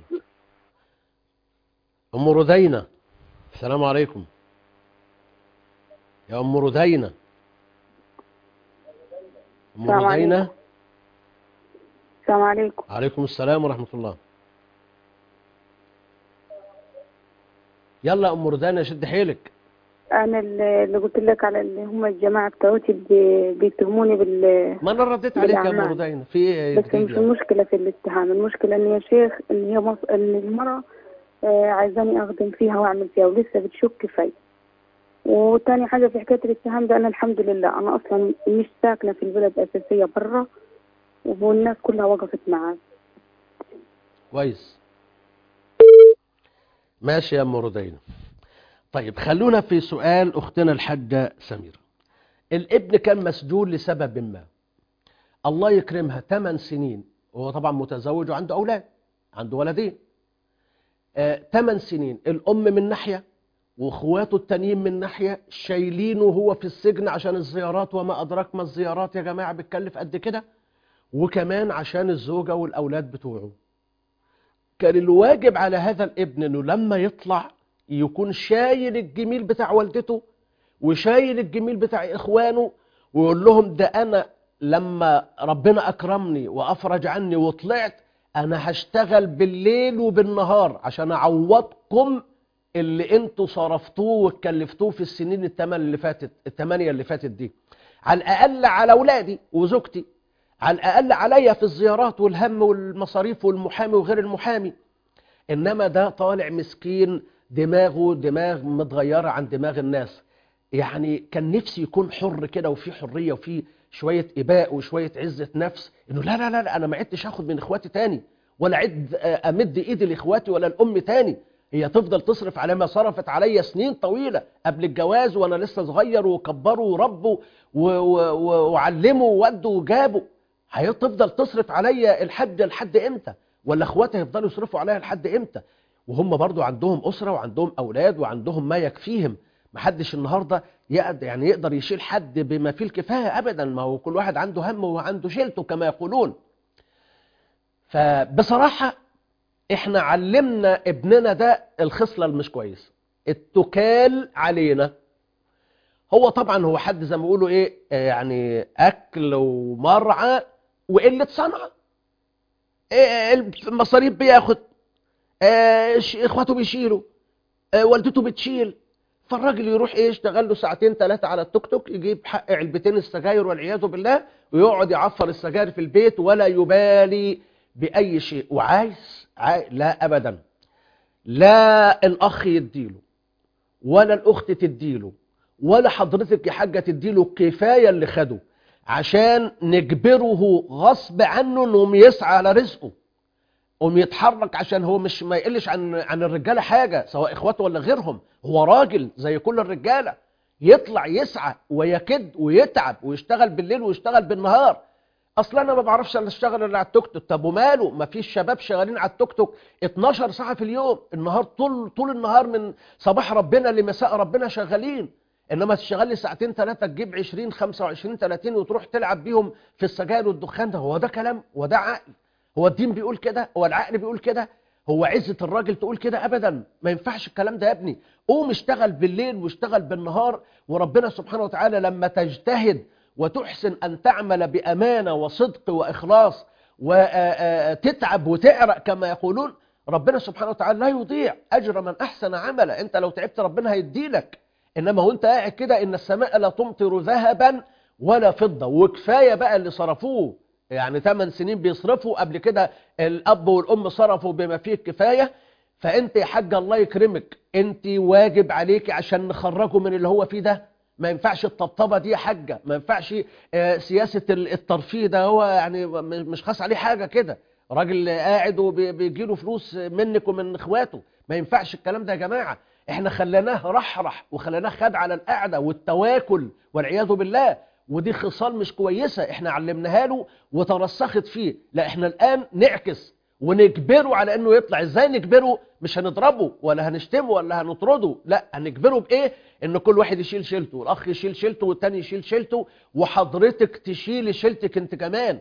ام رذينة السلام عليكم يا ام رذينة ام السلام عليكم. رذينة السلام عليكم عليكم السلام ورحمة الله يلا يا ام رذينة شد حيلك انا اللي اللي قلت لك على اللي هم الجماعه بتوعتي اللي بيتهموني بال ما انا رديت عليك يا ام بالأعمال. رذينة في ايه بس جديد مش يعني؟ المشكله في الاتهام المشكله ان يا شيخ ان هي مص... ان المراه آه، عايزاني اخدم فيها واعمل فيها ولسه بتشك فيا وتاني حاجه في حكايه الاتهام ده انا الحمد لله انا اصلا مش ساكنه في البلد اساسيه برا والناس كلها وقفت معاي كويس ماشي يا ام رذينة طيب خلونا في سؤال اختنا الحاجة سميرة الابن كان مسجون لسبب ما الله يكرمها 8 سنين وهو طبعا متزوج وعنده اولاد عنده ولدين آه 8 سنين الام من ناحيه واخواته التانيين من ناحيه شايلينه وهو في السجن عشان الزيارات وما ادراك ما الزيارات يا جماعه بتكلف قد كده وكمان عشان الزوجه والاولاد بتوعه كان الواجب على هذا الابن انه لما يطلع يكون شايل الجميل بتاع والدته وشايل الجميل بتاع اخوانه ويقول لهم ده انا لما ربنا اكرمني وافرج عني وطلعت انا هشتغل بالليل وبالنهار عشان اعوضكم اللي انتوا صرفتوه واتكلفتوه في السنين الثمان اللي فاتت الثمانيه اللي فاتت دي على الاقل على اولادي وزوجتي على الاقل عليا في الزيارات والهم والمصاريف والمحامي وغير المحامي انما ده طالع مسكين دماغه دماغ متغيره عن دماغ الناس يعني كان نفسي يكون حر كده وفي حريه وفي شويه اباء وشويه عزه نفس انه لا لا لا, لا انا ما عدتش اخد من اخواتي تاني ولا عد آه، امد ايدي لاخواتي ولا الام تاني هي تفضل تصرف على ما صرفت عليا سنين طويله قبل الجواز وانا لسه صغير وكبروا وربوا و- و- و- وعلموا وودوا وجابوا هتفضل تصرف عليا الحد لحد امتى ولا اخواتي هيفضلوا يصرفوا عليا لحد امتى وهم برضو عندهم اسره وعندهم اولاد وعندهم ما يكفيهم محدش النهارده يقدر يعني يقدر يشيل حد بما فيه الكفايه ابدا ما هو كل واحد عنده هم وعنده شيلته كما يقولون فبصراحه احنا علمنا ابننا ده الخصله المش كويسه التكال علينا هو طبعا هو حد زي ما بيقولوا ايه آه، يعني اكل ومرعى وقله صنعه إيه المصاريف بياخد آه، ش- اخواته بيشيلوا آه، والدته بتشيل فالراجل يروح ايه يشتغل له ساعتين ثلاثه على التوك توك يجيب حق علبتين السجاير والعياذ بالله ويقعد يعفر السجاير في البيت ولا يبالي باي شيء وعايز عاي... لا ابدا لا الاخ يديله ولا الاخت تديله ولا حضرتك يا حاجه تديله كفايه اللي خده عشان نجبره غصب عنه انه يسعى على رزقه قوم يتحرك عشان هو مش ما يقلش عن عن الرجاله حاجه سواء اخواته ولا غيرهم هو راجل زي كل الرجاله يطلع يسعى ويكد ويتعب ويشتغل بالليل ويشتغل بالنهار اصلا انا ما بعرفش الا اشتغل الا على التوك توك طب وماله ما فيش شباب شغالين على التوك توك 12 ساعه في اليوم النهار طول طول النهار من صباح ربنا لمساء ربنا شغالين انما تشتغل لي ساعتين ثلاثه تجيب 20 25 30 وتروح تلعب بيهم في السجاير والدخان ده هو ده كلام هو ده عقل هو الدين بيقول كده هو العقل بيقول كده هو عزة الراجل تقول كده ابدا ما ينفعش الكلام ده يا ابني قوم اشتغل بالليل واشتغل بالنهار وربنا سبحانه وتعالى لما تجتهد وتحسن أن تعمل بأمانة وصدق وإخلاص وتتعب وتعرق كما يقولون ربنا سبحانه وتعالى لا يضيع أجر من أحسن عملا أنت لو تعبت ربنا هيديلك إنما وانت قاعد كده إن السماء لا تمطر ذهبا ولا فضة وكفاية بقى اللي صرفوه يعني 8 سنين بيصرفوا قبل كده الأب والأم صرفوا بما فيه الكفاية فأنت يا حاج الله يكرمك أنت واجب عليك عشان نخرجه من اللي هو فيه ده ما ينفعش الطبطبة دي حاجة ما ينفعش آه، سياسة ال- الترفيه ده هو يعني م- مش خاص عليه حاجة كده راجل قاعد وبيجيله فلوس منك ومن اخواته ما ينفعش الكلام ده يا جماعة احنا خليناه رحرح وخليناه خد على القعدة والتواكل والعياذ بالله ودي خصال مش كويسة احنا علمناها له وترسخت فيه لا احنا الآن نعكس ونجبره على انه يطلع ازاي نجبره مش هنضربه ولا هنشتمه ولا هنطرده لا هنجبره بايه ان كل واحد يشيل شيلته والاخ يشيل شيلته والتاني يشيل شيلته وحضرتك تشيل شيلتك انت كمان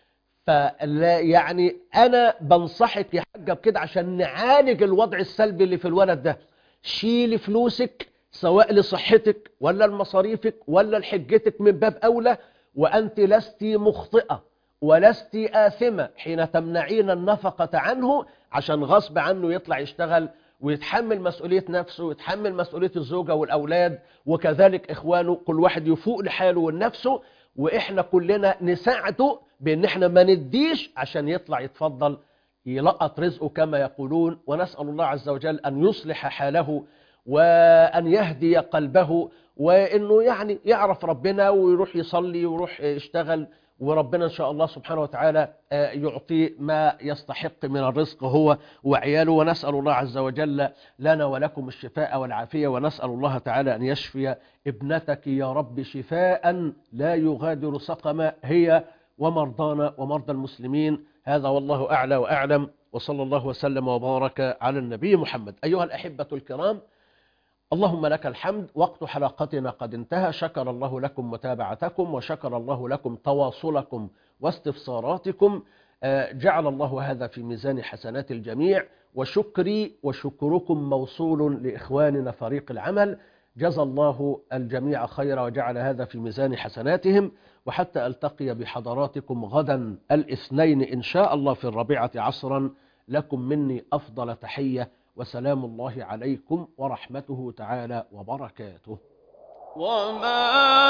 فلا يعني انا بنصحك يا حاجه بكده عشان نعالج الوضع السلبي اللي في الولد ده شيلي فلوسك سواء لصحتك ولا لمصاريفك ولا لحجتك من باب اولى وانت لست مخطئه ولست آثمة حين تمنعين النفقة عنه عشان غصب عنه يطلع يشتغل ويتحمل مسؤولية نفسه ويتحمل مسؤولية الزوجة والأولاد وكذلك إخوانه كل واحد يفوق لحاله ولنفسه وإحنا كلنا نساعده بأن إحنا ما نديش عشان يطلع يتفضل يلقط رزقه كما يقولون ونسأل الله عز وجل أن يصلح حاله وأن يهدي قلبه وأنه يعني يعرف ربنا ويروح يصلي ويروح يشتغل وربنا إن شاء الله سبحانه وتعالى آه، يعطي ما يستحق من الرزق هو وعياله ونسأل الله عز وجل لنا ولكم الشفاء والعافية ونسأل الله تعالى أن يشفي ابنتك يا رب شفاء لا يغادر سقما هي ومرضانا ومرضى المسلمين هذا والله أعلى وأعلم وصلى الله وسلم وبارك على النبي محمد أيها الأحبة الكرام اللهم لك الحمد وقت حلقتنا قد انتهى شكر الله لكم متابعتكم وشكر الله لكم تواصلكم واستفساراتكم آه، جعل الله هذا في ميزان حسنات الجميع وشكري وشكركم موصول لإخواننا فريق العمل جزى الله الجميع خيرا وجعل هذا في ميزان حسناتهم وحتى ألتقي بحضراتكم غدا الاثنين إن شاء الله في الرابعة عصرا لكم مني أفضل تحية وسلام الله عليكم ورحمته تعالى وبركاته وما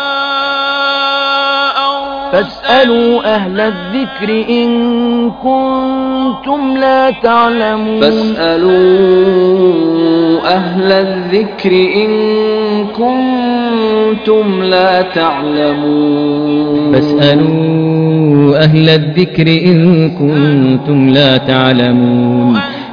فاسألوا أهل الذكر إن كنتم لا تعلمون فاسألوا أهل الذكر إن كنتم لا تعلمون فاسألوا أهل الذكر إن كنتم لا تعلمون